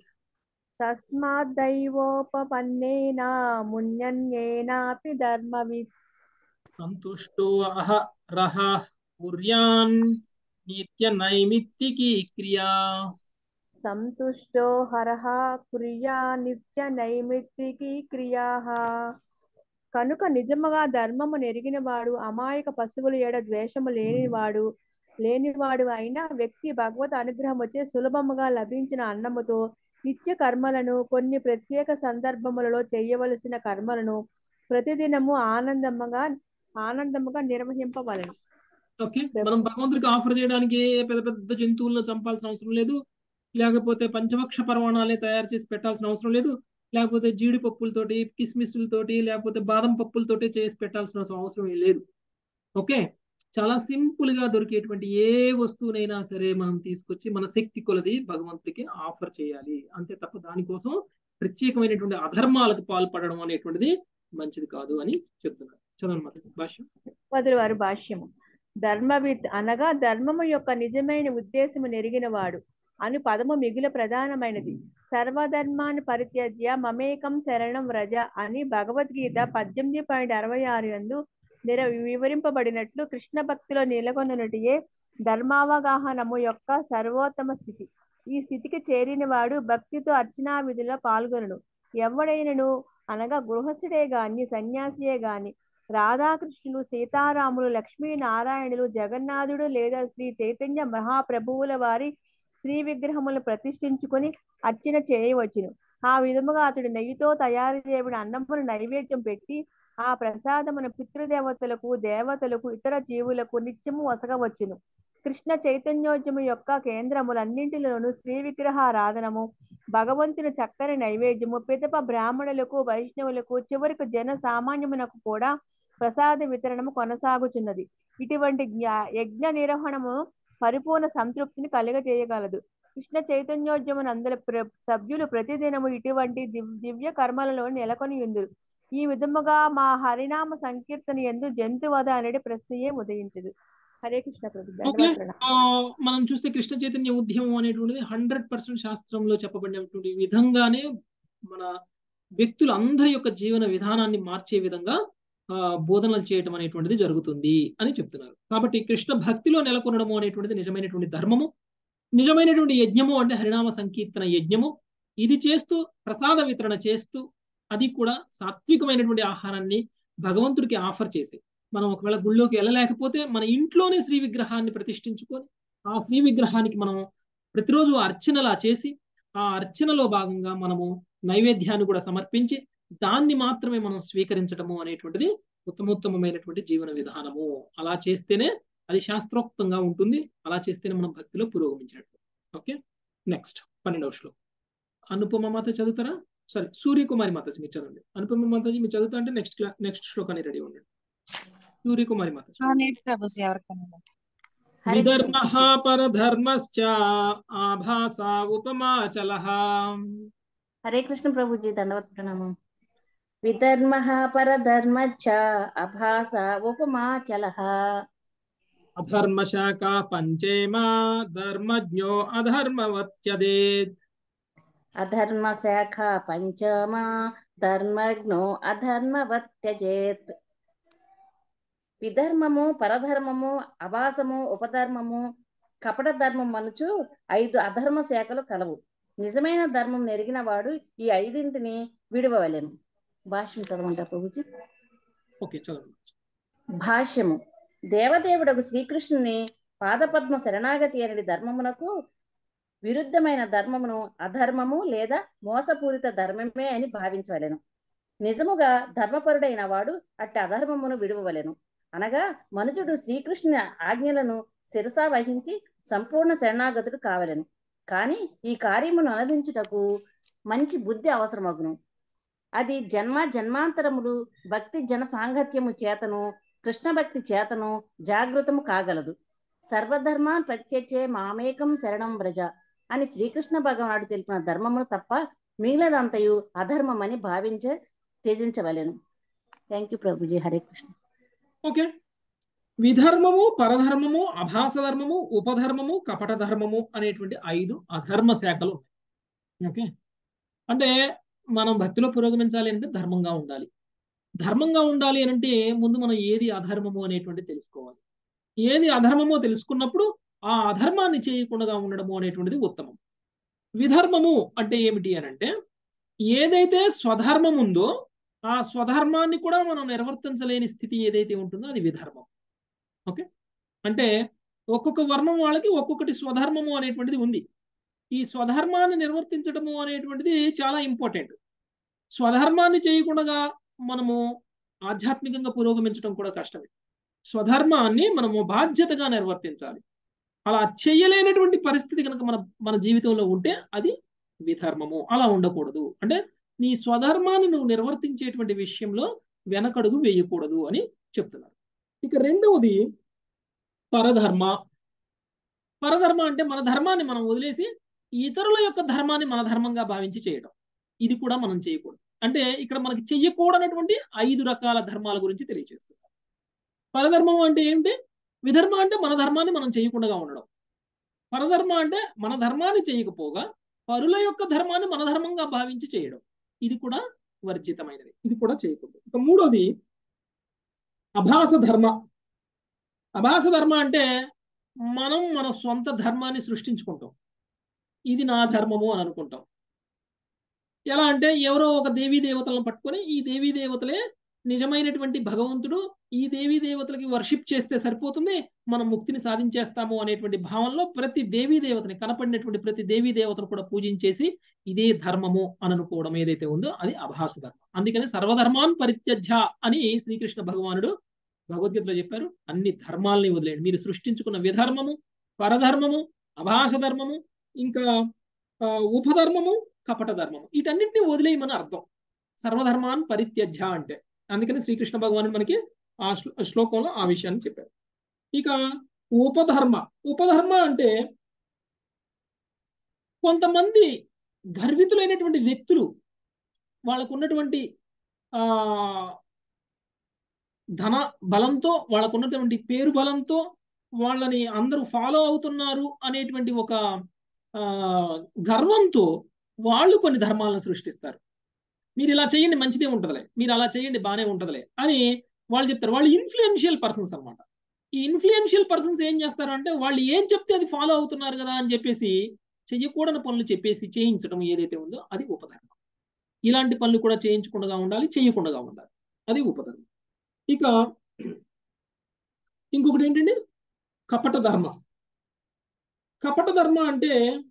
తస్మాద్దైవోపపన్నేన మున్యన్యేనాపి ధర్మవిత్ సంతుష్టో అహ రహ కుర్యాన్ నిత్య నైమిత్తికి క్రియా సంతుష్టో హరః కుర్యా నిత్య నైమిత్తికి క్రియాః కనుక నిజముగా ధర్మము నెరిగినవాడు అమాయక పశువుల ఎడ ద్వేషము లేనివాడు లేనివాడు అయిన వ్యక్తి భగవత్ అనుగ్రహం వచ్చే సులభముగా లభించిన అన్నముతో నిత్య కర్మలను కొన్ని ప్రత్యేక సందర్భములలో చేయవలసిన కర్మలను ప్రతిదినము ఆనందముగా ఆనందముగా నిర్వహింపవలను ఓకే మనం భగవంతుడికి ఆఫర్ చేయడానికి పెద్ద పెద్ద జంతువులను చంపాల్సిన అవసరం లేదు లేకపోతే పంచభక్ష పరమాణాలే తయారు చేసి పెట్టాల్సిన అవసరం లేదు లేకపోతే జీడిపప్పులతోటి కిస్మిస్లతోటి లేకపోతే బాదం పప్పులతోటి చేసి పెట్టాల్సిన అవసరం లేదు ఓకే చాలా సింపుల్ గా దొరికేటువంటి ఏ వస్తువునైనా సరే మనం తీసుకొచ్చి మన శక్తి కొలది భగవంతుడికి ఆఫర్ చేయాలి అంతే తప్ప దానికోసం ప్రత్యేకమైనటువంటి అధర్మాలకు పాల్పడడం అనేటువంటిది మంచిది కాదు అని చెప్తున్నారు చదవనమాట భాష్యం పదుల వారు భాష్యము ధర్మవిత్ అనగా ధర్మము యొక్క నిజమైన ఉద్దేశము నెరిగినవాడు అను పదము మిగుల ప్రధానమైనది సర్వధర్మాన్ని పరిత్యజ్య మమేకం శరణం వ్రజ అని భగవద్గీత పద్దెనిమిది పాయింట్ అరవై ఆరు యందు నిర వివరింపబడినట్లు కృష్ణ భక్తిలో నెలకొన్నటియే ధర్మావగాహనము యొక్క సర్వోత్తమ స్థితి ఈ స్థితికి చేరిన వాడు భక్తితో అర్చనా విధిలో పాల్గొనను ఎవడైనను అనగా గృహస్థుడే గాని సన్యాసియే గాని రాధాకృష్ణులు సీతారాములు లక్ష్మీనారాయణులు జగన్నాథుడు లేదా శ్రీ చైతన్య మహాప్రభువుల వారి శ్రీ విగ్రహములను ప్రతిష్ఠించుకొని అర్చన చేయవచ్చును ఆ విధముగా అతడు నెయ్యితో తయారు చేయబడిన అన్నమును నైవేద్యం పెట్టి ఆ ప్రసాదమును పితృదేవతలకు దేవతలకు ఇతర జీవులకు నిత్యము వసగవచ్చును కృష్ణ చైతన్యోద్యము యొక్క కేంద్రములన్నింటిలోనూ శ్రీ విగ్రహారాధనము భగవంతుని చక్కని నైవేద్యము పిదప బ్రాహ్మణులకు వైష్ణవులకు చివరికి జన సామాన్యమునకు కూడా ప్రసాద వితరణము కొనసాగుచున్నది ఇటువంటి జ్ఞా- యజ్ఞ నిర్వహణము పరిపూర్ణ సంతృప్తిని కలుగజేయగలదు కృష్ణ చైతన్యోద్యమును అందరి ప్ర- సభ్యులు ప్రతిదినము ఇటువంటి దివ్- దివ్య కర్మలలో నెలకొని ఉందురు ఈ విధముగా మా హరినామ సంకీర్తన ఎందు జంతువధ అనేది ప్రశ్నయే ఉదయించదు హరే కృష్ణ ప్రభు ఓకే ధన్యవాదాలు ప్రణామం. ఆ, మనం చూస్తే కృష్ణ చైతన్య ఉద్యమం అనేటువంటిది హండ్రెడ్ పర్సెంట్ శాస్త్రంలో చెప్పబడినటువంటి విధంగానే మన వ్యక్తులు అందరి యొక్క జీవన విధానాన్ని మార్చే విధంగా ఆ, బోధనలు చేయటం అనేటువంటిది జరుగుతుంది అని చెప్తున్నారు కాబట్టి కృష్ణ భక్తిలో నెలకొనడము అనేటువంటిది నిజమైనటువంటి ధర్మము నిజమైనటువంటి యజ్ఞము అంటే హరినామ సంకీర్తన యజ్ఞము ఇది చేస్తూ ప్రసాద వితరణ చేస్తూ అది కూడా సాత్వికమైనటువంటి ఆహారాన్ని భగవంతుడికి ఆఫర్ చేసి మనం ఒకవేళ గుళ్ళోకి వెళ్ళలేకపోతే మన ఇంట్లోనే శ్రీ విగ్రహాన్ని ప్రతిష్ఠించుకొని ఆ శ్రీ విగ్రహానికి మనం ప్రతిరోజు అర్చనలా చేసి ఆ అర్చనలో భాగంగా మనము నైవేద్యాన్ని కూడా సమర్పించి దాన్ని మాత్రమే మనం స్వీకరించడము అనేటువంటిది ఉత్తమోత్తమైనటువంటి జీవన విధానము అలా చేస్తేనే అది శాస్త్రోక్తంగా ఉంటుంది అలా చేస్తేనే మనం భక్తిలో పురోగమించినట్టు ఓకే నెక్స్ట్ పన్నెండవ శ్లోకం అనుపమ మాత చదువుతారా సరే సూర్యకుమారి మాతాజీ మీరు చదవండి అనుపమ మాతాజీ మీరు చదువుతా అంటే నెక్స్ట్ నెక్స్ట్ శ్లోకాన్ని రెడీ ఉండండి సూర్యకుమారి మాతాజీ లేదు ప్రభుజీ ఎవరికైనా హరే విధర్మ కృష్ణ పరధర్మశ్చ ఆభాస ఉపమాచల హరే కృష్ణ ప్రభుజీ దండవత్ ప్రణామం విధర్మ పరధర్మచ్చ అభాస ఉపమాచల అధర్మశాఖ పంచేమ ధర్మజ్ఞో అధర్మవత్యదేత్ అధర్మ శాఖ పంచమ ధర్మజ్ఞో అధర్మవత్ త్యజేత్ విధర్మము పరధర్మము అభాసము ఉపధర్మము కపట ధర్మం అనుచు ఐదు అధర్మ శాఖలు కలవు నిజమైన ధర్మం నెరిగిన వాడు ఈ ఐదింటిని విడవలేను భాష్యం చదవంటారు ప్రభుజీ ఓకే చదవండి భాష్యము దేవదేవుడకు శ్రీకృష్ణుని పాదపద్మ శరణాగతి అనేది ధర్మమునకు విరుద్ధమైన ధర్మమును అధర్మము లేదా మోసపూరిత ధర్మమే అని భావించవలెను నిజముగా ధర్మపరుడైన వాడు అట్టి అధర్మమును విడువవలెను అనగా మనుజుడు శ్రీకృష్ణుని ఆజ్ఞలను శిరసా వహించి సంపూర్ణ శరణాగతుడు కావలెను కానీ ఈ కార్యమును అనుదించుటకు మంచి బుద్ధి అవసరమగును అది జన్మ జన్మాంతరములు భక్తి జన సాంగత్యము చేతను కృష్ణ భక్తి చేతను జాగృతము కాగలదు సర్వధర్మాన్ ప్రత్యక్షే మామేకం శరణం వ్రజ అని శ్రీకృష్ణ భగవానుడు తెలిపిన ధర్మమును తప్ప మిగిలినదంతయు అధర్మమని భావించే త్యజించవలెను థ్యాంక్ యూ ప్రభుజీ హరే కృష్ణ ఓకే విధర్మము పరధర్మము అభాస ధర్మము ఉపధర్మము కపట ధర్మము అనేటువంటి ఐదు అధర్మ శాఖలు ఉన్నాయి ఓకే అంటే మనం భక్తిలో పురోగమించాలి అంటే ధర్మంగా ఉండాలి ధర్మంగా ఉండాలి అని అంటే ముందు మనం ఏది అధర్మము అనేటువంటిది తెలుసుకోవాలి ఏది అధర్మమో తెలుసుకున్నప్పుడు ఆ అధర్మాన్ని చేయకుండా ఉండడము అనేటువంటిది ఉత్తమం విధర్మము అంటే ఏమిటి అని అంటే ఏదైతే స్వధర్మం ఉందో ఆ స్వధర్మాన్ని కూడా మనం నిర్వర్తించలేని స్థితి ఏదైతే ఉంటుందో అది విధర్మం ఓకే అంటే ఒక్కొక్క వర్ణం వాళ్ళకి ఒక్కొక్కటి స్వధర్మము అనేటువంటిది ఉంది ఈ స్వధర్మాన్ని నిర్వర్తించడము అనేటువంటిది చాలా ఇంపార్టెంట్ స్వధర్మాన్ని చేయకుండా మనము ఆధ్యాత్మికంగా పురోగమించడం కూడా కష్టమే స్వధర్మాన్ని మనము బాధ్యతగా నిర్వర్తించాలి అలా చేయలేనటువంటి పరిస్థితి కనుక మన మన జీవితంలో ఉంటే అది విధర్మము అలా ఉండకూడదు అంటే నీ స్వధర్మాన్ని నువ్వు నిర్వర్తించేటువంటి విషయంలో వెనకడుగు వేయకూడదు అని చెప్తున్నారు ఇక రెండవది పరధర్మ పరధర్మ అంటే మన ధర్మాన్ని మనం వదిలేసి ఇతరుల యొక్క ధర్మాన్ని మన ధర్మంగా భావించి చేయడం ఇది కూడా మనం చేయకూడదు అంటే ఇక్కడ మనకి చెయ్యకూడనటువంటి ఐదు రకాల ధర్మాల గురించి తెలియజేస్తున్నారు పరధర్మం అంటే ఏంటి విధర్మ అంటే మన ధర్మాన్ని మనం చేయకుండా ఉండడం పరధర్మ అంటే మన ధర్మాన్ని చేయకపోగా పరుల యొక్క ధర్మాన్ని మన ధర్మంగా భావించి చేయడం ఇది కూడా వర్జితమైనది ఇది కూడా చేయకూడదు ఇక మూడోది అభాస ధర్మ అభాస ధర్మ అంటే మనం మన సొంత ధర్మాన్ని సృష్టించుకుంటాం ఇది నా ధర్మము అని అనుకుంటాం ఎలా అంటే ఎవరో ఒక దేవీ దేవతలను పట్టుకొని ఈ దేవీ దేవతలే నిజమైనటువంటి భగవంతుడు ఈ దేవీ దేవతలకి వర్షిప్ చేస్తే సరిపోతుంది మనం ముక్తిని సాధించేస్తాము అనేటువంటి భావంలో ప్రతి దేవీ దేవతని కనపడినటువంటి ప్రతి దేవీ దేవతను కూడా పూజించేసి ఇదే ధర్మము అని అనుకోవడం ఏదైతే ఉందో అది అభాస ధర్మం అందుకని సర్వధర్మాన్ పరిత్యజ్య అని శ్రీకృష్ణ భగవానుడు భగవద్గీతలో చెప్పారు అన్ని ధర్మాలని వదిలేయండి మీరు సృష్టించుకున్న విధర్మము పరధర్మము అభాష ధర్మము ఇంకా ఉపధర్మము కపట ధర్మము వీటన్నింటినీ వదిలేయమని అర్థం సర్వధర్మాన్ పరిత్యజ్య అంటే అందుకని శ్రీకృష్ణ భగవానుడు మనకి ఆ శ్లోకంలో ఆ విషయాన్ని చెప్పారు ఇక ఉపధర్మ ఉపధర్మ అంటే కొంతమంది గర్వితులైనటువంటి వ్యక్తులు వాళ్ళకు ఉన్నటువంటి ఆ ధన బలంతో వాళ్ళకు ఉన్నటువంటి పేరు బలంతో వాళ్ళని అందరూ ఫాలో అవుతున్నారు అనేటువంటి ఒక గర్వంతో వాళ్ళు కొన్ని ధర్మాలను సృష్టిస్తారు మీరు ఇలా చేయండి మంచిదే ఉంటుందిలే మీరు అలా చేయండి బాగానే ఉంటుందిలే అని వాళ్ళు చెప్తారు వాళ్ళు ఇన్ఫ్లుయెన్షియల్ పర్సన్స్ అనమాట ఈ ఇన్ఫ్లుయెన్షియల్ పర్సన్స్ ఏం చేస్తారు అంటే వాళ్ళు ఏం చెప్తే అది ఫాలో అవుతున్నారు కదా అని చెప్పేసి చెయ్యకూడని పనులు చెప్పేసి చేయించడం ఏదైతే ఉందో అది ఉపధర్మం ఇలాంటి పనులు కూడా చేయించకుండా ఉండాలి చేయకుండా ఉండాలి అది ఉపధర్మం ఇక ఇంకొకటి ఏంటండి కపట ధర్మ కపట ధర్మ అంటే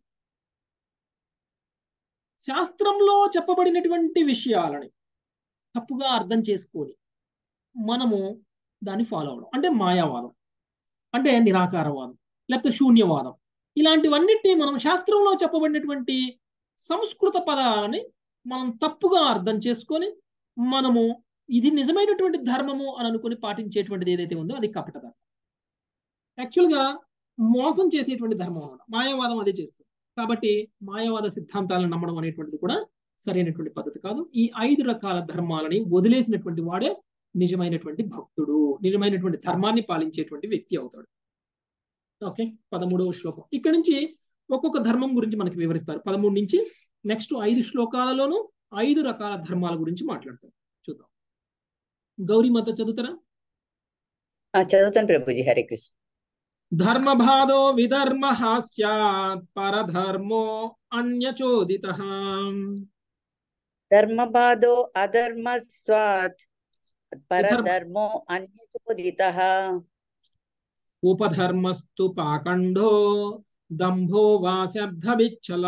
శాస్త్రంలో చెప్పబడినటువంటి విషయాలని తప్పుగా అర్థం చేసుకొని మనము దాన్ని ఫాలో అవడం అంటే మాయావాదం అంటే నిరాకారవాదం లేకపోతే శూన్యవాదం ఇలాంటివన్నిటినీ మనం శాస్త్రంలో చెప్పబడినటువంటి సంస్కృత పదాలని మనం తప్పుగా అర్థం చేసుకొని మనము ఇది నిజమైనటువంటి ధర్మము అని అనుకుని పాటించేటువంటిది ఏదైతే ఉందో అది కపట ధర్మం యాక్చువల్గా మోసం చేసేటువంటి ధర్మం అన్నమాట మాయావాదం అదే చేస్తుంది కాబట్టి మాయావాద సిద్ధాంతాలను నమ్మడం అనేటువంటిది కూడా సరైనటువంటి పద్ధతి కాదు ఈ ఐదు రకాల ధర్మాలని వదిలేసినటువంటి వాడే నిజమైనటువంటి భక్తుడు నిజమైనటువంటి ధర్మాన్ని పాలించేటువంటి వ్యక్తి అవుతాడు ఓకే పదమూడవ శ్లోకం ఇక్కడ నుంచి ఒక్కొక్క ధర్మం గురించి మనకి వివరిస్తారు పదమూడు నుంచి నెక్స్ట్ ఐదు శ్లోకాలలోనూ ఐదు రకాల ధర్మాల గురించి మాట్లాడతారు చూద్దాం గౌరీ మాత చదువుతారా చదువుతాను ప్రభుజీ హరే కృష్ణ ధర్మభాదో విధర్మ స్యాత్ పరధర్మో అన్యచోదిత ధర్మబాధో అధర్మ స్వాత్ పరధర్మో అన్యచోదిత ఉపధర్మస్తు పాకండో దంభో వా శబ్దవిచ్చల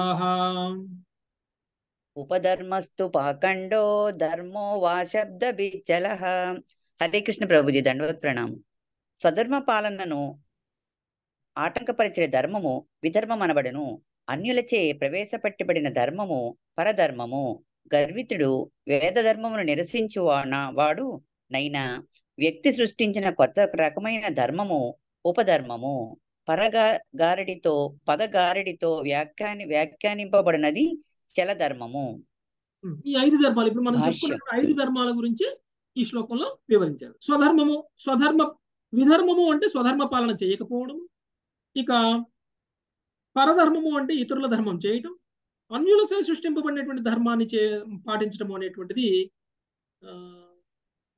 ఉపధర్మస్తు పాకండో ధర్మో వా శబ్ద బిచ్చల హరే కృష్ణ ప్రభుజీ దండవత్ ప్రణామం స్వధర్మ పాలనను ఆటంకపరిచే ధర్మము విధర్మం అనబడును అన్యులచే ప్రవేశపెట్టబడిన ధర్మము పరధర్మము గర్వితుడు వేద ధర్మమును నిరసించు వాడు నైనా వ్యక్తి సృష్టించిన కొత్త రకమైన ధర్మము ఉపధర్మము పరగా గారడితో పదగారడితో వ్యాఖ్యాని వ్యాఖ్యానింపబడినది చలధర్మము ఈ ఐదు ధర్మాలు ఇప్పుడు మనం చెప్పుకున్న ఐదు ధర్మాల గురించి ఈ శ్లోకంలో వివరించారు స్వధర్మము స్వధర్మ విధర్మము అంటే స్వధర్మ పాలన చేయకపోవడం ఇక పరధర్మము అంటే ఇతరుల ధర్మం చేయటం అన్యులసే సృష్టింపబడినటువంటి ధర్మాన్ని చే పాటించడం అనేటువంటిది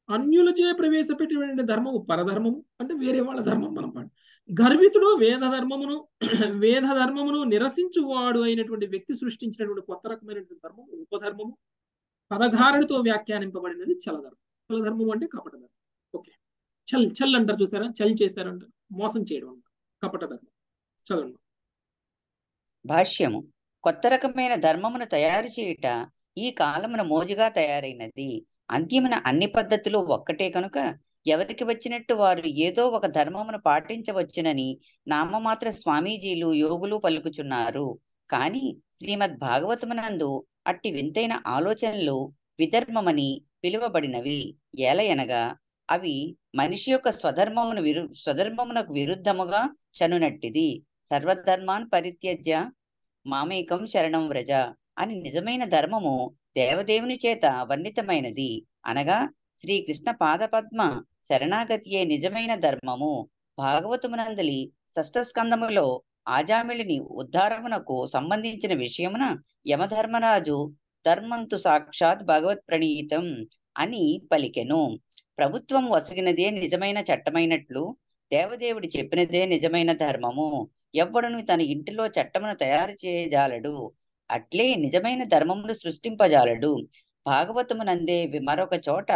అన్యులచే ప్రవేశపెట్టిన ధర్మము పరధర్మము అంటే వేరే వాళ్ళ ధర్మం మనం పాడు గర్వితుడు వేద ధర్మమును వేద ధర్మమును నిరసించువాడు అయినటువంటి వ్యక్తి సృష్టించినటువంటి కొత్త రకమైనటువంటి ధర్మము ఉపధర్మము పదధారణతో వ్యాఖ్యానింపబడినది చలధర్మం చలధర్మం అంటే కపట ధర్మం ఓకే చల్ చల్ అంటారు చూసారా చల్ చేశారంటారు మోసం చేయడం అంటారు కపట ధర్మం చదవండి భాష్యము కొత్త రకమైన ధర్మమును తయారు చేయుట ఈ కాలమున మోజుగా తయారైనది అంత్యమున అన్ని పద్ధతులు ఒక్కటే కనుక ఎవరికి వచ్చినట్టు వారు ఏదో ఒక ధర్మమును పాటించవచ్చునని నామమాత్ర స్వామీజీలు యోగులు పలుకుచున్నారు కాని శ్రీమద్ భాగవతమునందు అట్టి వింతైన ఆలోచనలు విధర్మమని పిలువబడినవి ఏలయనగా అవి మనిషి యొక్క స్వధర్మమును విరు స్వధర్మమునకు విరుద్ధముగా చనునట్టిది సర్వధర్మాన్ పరిత్యజ్య మామేకం శరణం వ్రజ అని నిజమైన ధర్మము దేవదేవుని చేత వర్ణితమైనది అనగా శ్రీకృష్ణ పాదపద్మ శరణాగతియే నిజమైన ధర్మము భాగవతమునందలి షష్ఠ స్కందములో ఆజామిళిని ఉద్ధారమునకు సంబంధించిన విషయమున యమధర్మరాజు ధర్మంతు సాక్షాత్ భగవత్ ప్రణీతం అని పలికెను ప్రభుత్వం వసగినదే నిజమైన చట్టమైనట్లు దేవదేవుడు చెప్పినదే నిజమైన ధర్మము ఎవ్వడును తన ఇంటిలో చట్టమును తయారు చేయజాలడు అట్లే నిజమైన ధర్మమును సృష్టింపజాలడు భాగవతమునందే మరొక చోట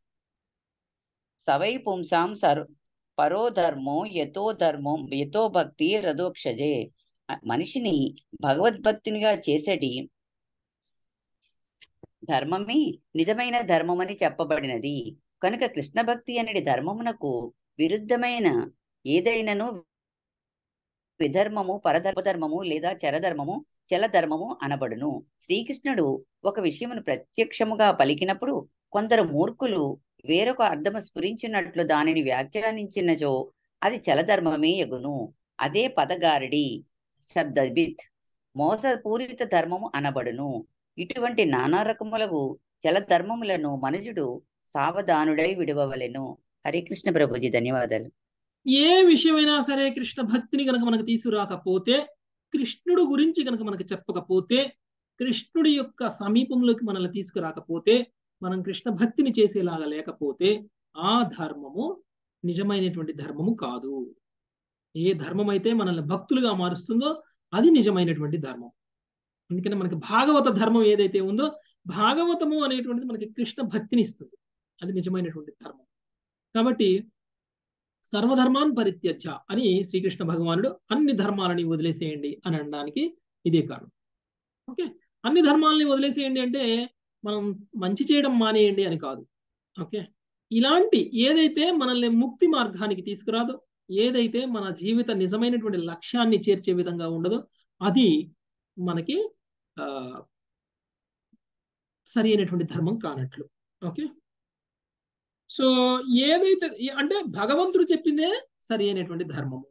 సవై పుంసాం సర్ పరో ధర్మో యతో ధర్మం యతో భక్తి రథోక్షజే మనిషిని భగవద్భక్తునిగా చేసేటి ధర్మమే నిజమైన ధర్మమని చెప్పబడినది కనుక కృష్ణ భక్తి అనేది ధర్మమునకు విరుద్ధమైన ఏదైనను విధర్మము పరధర్మధర్మము లేదా చరధర్మము చలధర్మము అనబడును శ్రీకృష్ణుడు ఒక విషయమును ప్రత్యక్షముగా పలికినప్పుడు కొందరు మూర్ఖులు వేరొక అర్థము స్ఫురించినట్లు దానిని వ్యాఖ్యానించినచో అది చలధర్మమే ఎగును అదే పదగారడి శబ్దవిత్ మోసపూరిత ధర్మము అనబడును ఇటువంటి నానా రకములకు చలధర్మములను మనుజుడు సావధానుడై విడవవలెను హరే కృష్ణ ప్రభుజీ ధన్యవాదాలు ఏ విషయమైనా సరే కృష్ణ భక్తిని కనుక మనకు తీసుకురాకపోతే కృష్ణుడు గురించి కనుక మనకు చెప్పకపోతే కృష్ణుడి యొక్క సమీపంలోకి మనల్ని తీసుకురాకపోతే మనం కృష్ణ భక్తిని చేసేలాగా లేకపోతే ఆ ధర్మము నిజమైనటువంటి ధర్మము కాదు ఏ ధర్మం అయితే మనల్ని భక్తులుగా మారుస్తుందో అది నిజమైనటువంటి ధర్మం అందుకని మనకి భాగవత ధర్మం ఏదైతే ఉందో భాగవతము అనేటువంటిది మనకి కృష్ణ భక్తిని ఇస్తుంది అది నిజమైనటువంటి ధర్మం కాబట్టి సర్వధర్మాన్ పరిత్యజ అని శ్రీకృష్ణ భగవానుడు అన్ని ధర్మాలని వదిలేసేయండి అని అనడానికి ఇదే కారణం ఓకే అన్ని ధర్మాలని వదిలేసేయండి అంటే మనం మంచి చేయడం మానేయండి అని కాదు ఓకే ఇలాంటి ఏదైతే మనల్ని ముక్తి మార్గానికి తీసుకురాదో ఏదైతే మన జీవిత నిజమైనటువంటి లక్ష్యాన్ని చేర్చే విధంగా ఉండదో అది మనకి ఆ సరి అయినటువంటి ధర్మం కానట్లు ఓకే సో ఏదైతే అంటే భగవంతుడు చెప్పిందే సరి అయినటువంటి ధర్మము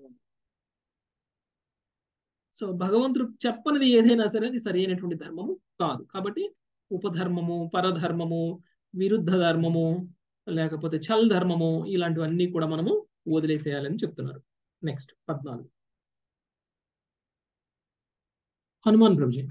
సో భగవంతుడు చెప్పనిది ఏదైనా సరే అది సరి అయినటువంటి ధర్మము కాదు కాబట్టి ఉపధర్మము పరధర్మము విరుద్ధ ధర్మము లేకపోతే చల్ ధర్మము ఇలాంటివన్నీ కూడా మనము వదిలేసేయాలని చెప్తున్నారు నెక్స్ట్ పద్నాలుగు హనుమాన్ ప్రభుజీ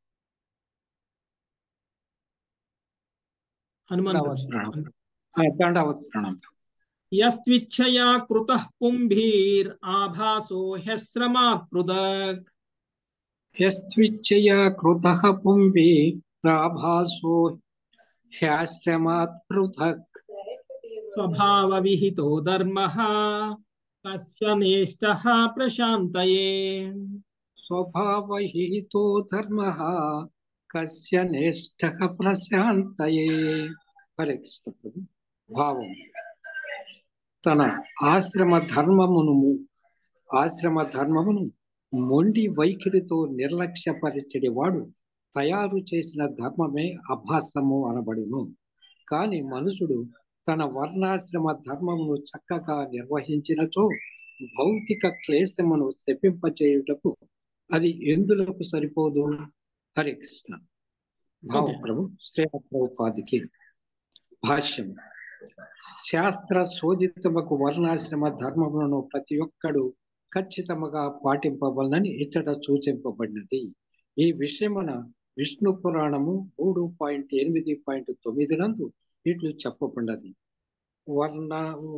హనుమాన్ ప్రభుజీ దండవత్ ప్రణామం యస్విచ్ఛయా కృతః పుంభీర్ ఆభాసో హ్యశ్రమాత్ పృథక్ యస్విచ్చయా కృతః పుంభి ప్రాభాసో హ్యాశ్రమాత్ పృథక్ స్వభావ విహితో ధర్మ కస్య నేష్ట ప్రశాంతయే స్వభావహితో ధర్మ కస్య నేష్ట ప్రశాంతయే హరే కృష్ణ ప్రభు భావం తన ఆశ్రమ ధర్మమును ఆశ్రమ ధర్మమును మొండి వైఖరితో నిర్లక్ష్యపరిచడి వాడు తయారు చేసిన ధర్మమే అభాసము అనబడును కాని మనుషుడు తన వర్ణాశ్రమ ధర్మమును చక్కగా నిర్వహించినచో భౌతిక క్లేశమును శపింపచేయుటకు అది ఎందులకు సరిపోదు హరే కృష్ణ భావ ప్రభు శ్రీ ప్రభుపాదికి భాష్యం శాస్త్ర శోధితముకు వర్ణాశ్రమ ధర్మములను ప్రతి ఒక్కడు ఖచ్చితముగా పాటింపవలనని ఇచ్చట సూచింపబడినది ఈ విషయమున విష్ణు పురాణము మూడు పాయింట్ ఎనిమిది పాయింట్ తొమ్మిది నందు ఇట్లు చెప్పబడినది వర్ణ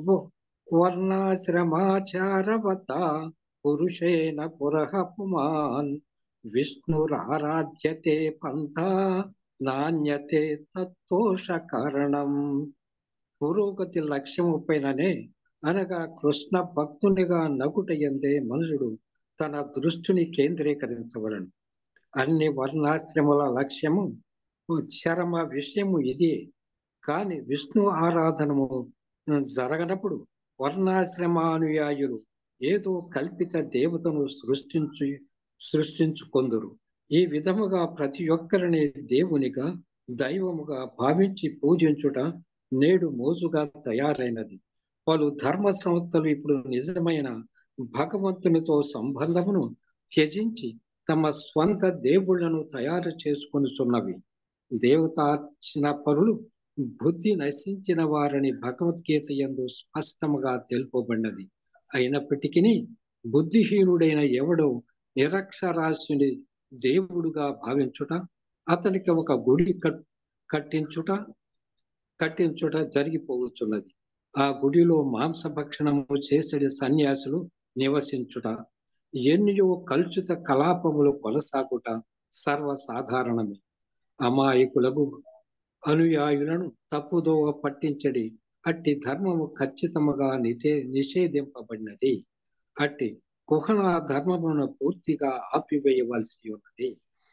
వర్ణాశ్రమాచారవత పురుషేణ పురః పుమాన్ విష్ణురారాధ్యతే పంథ నాణ్యతే తత్తోష కారణం పురోగతి లక్ష్యము పైననే అనగా కృష్ణ భక్తునిగా నగుట ఎందే మనుషుడు తన దృష్టిని కేంద్రీకరించవలను అన్ని వర్ణాశ్రముల లక్ష్యము చరమ విషయము ఇదే కాని విష్ణు ఆరాధనము జరగనప్పుడు వర్ణాశ్రమానుయాయులు ఏదో కల్పిత దేవతను సృష్టించు సృష్టించుకొందురు ఈ విధముగా ప్రతి ఒక్కరిని దేవునిగా దైవముగా భావించి పూజించుట నేడు మోజుగా తయారైనది పలు ధర్మ సంస్థలు ఇప్పుడు నిజమైన భగవంతునితో సంబంధమును త్యజించి తమ స్వంత దేవుళ్లను తయారు చేసుకొనిచున్నవి దేవతార్చన పరులు బుద్ధి నశించిన వారిని భగవద్గీత ఎందు స్పష్టముగా తెలుపబడినది అయినప్పటికీ బుద్ధిహీనుడైన ఎవడో నిరక్షరాస్యుని దేవుడుగా భావించుట అతనికి ఒక గుడి కట్టించుట కట్టించుట జరిగిపోవచ్చున్నది ఆ గుడిలో మాంసభక్షణము చేసడి సన్యాసులు నివసించుట ఎన్నో కలుషిత కలాపములు కొనసాగుట సర్వసాధారణమే అమాయకులకు అనుయాయులను తప్పుదోవ పట్టించడి అట్టి ధర్మము ఖచ్చితముగా నిషే నిషేధింపబడినది అట్టి కుహన ధర్మమును పూర్తిగా ఆపివేయవలసి ఉన్నది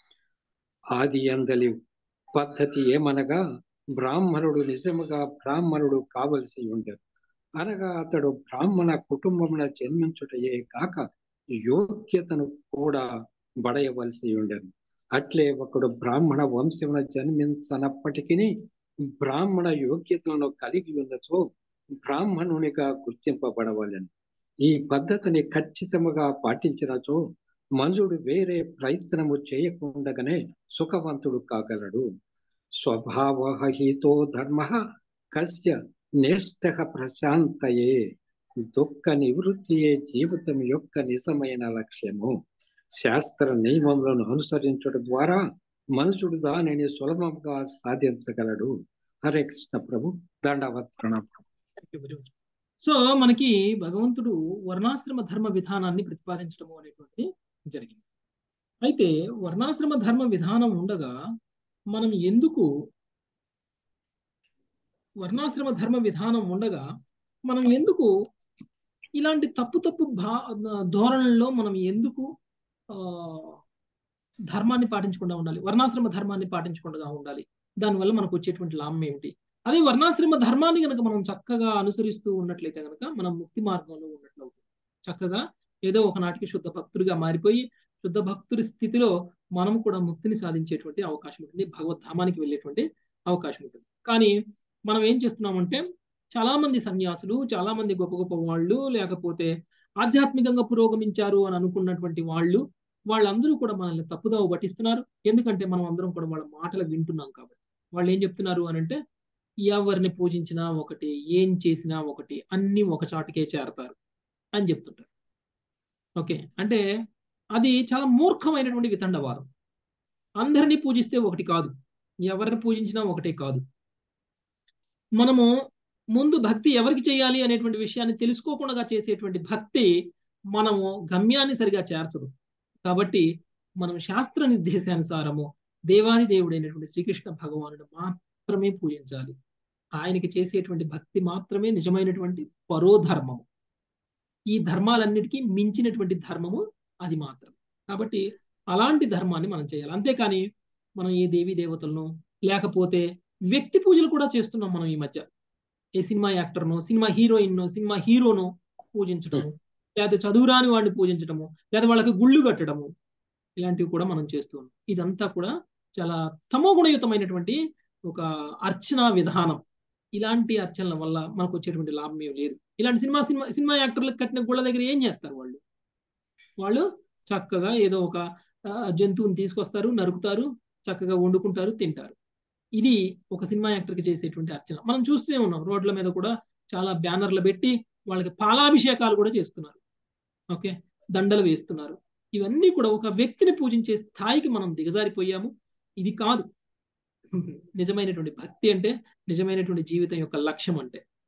ఆది అందలి పద్ధతి ఏమనగా బ్రాహ్మణుడు నిజముగా బ్రాహ్మణుడు కావలసి ఉండదు అనగా అతడు బ్రాహ్మణ కుటుంబమున జన్మించుటయే కాక యోగ్యతను కూడా బడయవలసి ఉండదు అట్లే ఒకడు బ్రాహ్మణ వంశమున జన్మించనప్పటికీ బ్రాహ్మణ యోగ్యతలను కలిగి ఉన్నచో బ్రాహ్మణునిగా గుర్తింపబడవలను ఈ పద్ధతిని ఖచ్చితముగా పాటించినచో మనుషుడు వేరే ప్రయత్నము చేయకుండగానే సుఖవంతుడు కాగలడు స్వభావహితో ధర్మ కస్య నేష్ట ప్రశాంతయే దుఃఖ నివృత్తియే జీవితం యొక్క నిజమైన లక్ష్యము శాస్త్ర నియమములను అనుసరించడం ద్వారా మనుషుడు దానిని సులభంగా సాధించగలడు హరే కృష్ణ ప్రభు దండవత్ ప్రణామం సో మనకి భగవంతుడు వర్ణాశ్రమ ధర్మ విధానాన్ని ప్రతిపాదించడము అనేటువంటిది జరిగింది అయితే వర్ణాశ్రమ ధర్మ విధానం ఉండగా మనం ఎందుకు వర్ణాశ్రమ ధర్మ విధానం ఉండగా మనం ఎందుకు ఇలాంటి తప్పు తప్పు భా ధోరణుల్లో మనం ఎందుకు ఆ ధర్మాన్ని పాటించకుండా ఉండాలి వర్ణాశ్రమ ధర్మాన్ని పాటించకుండా ఉండాలి దానివల్ల మనకు వచ్చేటువంటి లాభం ఏమిటి అదే వర్ణాశ్రమ ధర్మాన్ని కనుక మనం చక్కగా అనుసరిస్తూ ఉన్నట్లయితే కనుక మనం ముక్తి మార్గంలో ఉన్నట్లు అవుతుంది చక్కగా ఏదో ఒకనాటికి శుద్ధ భక్తుడిగా మారిపోయి శుద్ధ భక్తుడి స్థితిలో మనం కూడా ముక్తిని సాధించేటువంటి అవకాశం ఉంటుంది భగవద్ధామానికి వెళ్ళేటువంటి అవకాశం ఉంటుంది కానీ మనం ఏం చేస్తున్నామంటే చాలా మంది సన్యాసులు చాలా మంది గొప్ప గొప్ప వాళ్ళు లేకపోతే ఆధ్యాత్మికంగా పురోగమించారు అని అనుకున్నటువంటి వాళ్ళు వాళ్ళందరూ కూడా మనల్ని తప్పుదావ పట్టిస్తున్నారు ఎందుకంటే మనం అందరం కూడా వాళ్ళ మాటలు వింటున్నాం కాబట్టి వాళ్ళు ఏం చెప్తున్నారు అని అంటే ఎవరిని పూజించినా ఒకటి ఏం చేసినా ఒకటి అన్ని ఒక చాటుకే చేరతారు అని చెప్తుంటారు ఓకే అంటే అది చాలా మూర్ఖమైనటువంటి వితండవాదం అందరినీ పూజిస్తే ఒకటి కాదు ఎవరిని పూజించినా ఒకటే కాదు మనము ముందు భక్తి ఎవరికి చేయాలి అనేటువంటి విషయాన్ని తెలుసుకోకుండా చేసేటువంటి భక్తి మనము గమ్యాన్ని సరిగా చేర్చదు కాబట్టి మనం శాస్త్ర నిర్దేశానుసారము దేవాది దేవుడైనటువంటి శ్రీకృష్ణ భగవానుడు మాత్రమే పూజించాలి ఆయనకి చేసేటువంటి భక్తి మాత్రమే నిజమైనటువంటి పరోధర్మము ఈ ధర్మాలన్నిటికీ మించినటువంటి ధర్మము అది మాత్రం కాబట్టి అలాంటి ధర్మాన్ని మనం చేయాలి అంతేకాని మనం ఏ దేవీ దేవతలను లేకపోతే వ్యక్తి పూజలు కూడా చేస్తున్నాం మనం ఈ మధ్య ఏ సినిమా యాక్టర్ను సినిమా హీరోయిన్ను సినిమా హీరోను పూజించడము లేకపోతే చదువురాని వాడిని పూజించడము లేదా వాళ్ళకి గుళ్ళు కట్టడము ఇలాంటివి కూడా మనం చేస్తున్నాం ఇదంతా కూడా చాలా తమోగుణయుతమైనటువంటి ఒక అర్చనా విధానం ఇలాంటి అర్చనల వల్ల మనకు వచ్చేటువంటి లాభం ఏం లేదు ఇలాంటి సినిమా సినిమా సినిమా యాక్టర్లకు కట్టిన గుళ్ళ దగ్గర ఏం చేస్తారు వాళ్ళు వాళ్ళు చక్కగా ఏదో ఒక జంతువుని తీసుకొస్తారు నరుకుతారు చక్కగా వండుకుంటారు తింటారు ఇది ఒక సినిమా యాక్టర్కి చేసేటువంటి అర్చన మనం చూస్తూనే ఉన్నాం రోడ్ల మీద కూడా చాలా బ్యానర్లు పెట్టి వాళ్ళకి పాలాభిషేకాలు కూడా చేస్తున్నారు ఓకే దండలు వేస్తున్నారు ఇవన్నీ కూడా ఒక వ్యక్తిని పూజించే స్థాయికి మనం దిగజారిపోయాము ఇది కాదు నిజమైనటువంటి భక్తి అంటే నిజమైనటువంటి జీవితం యొక్క లక్ష్యం అంటే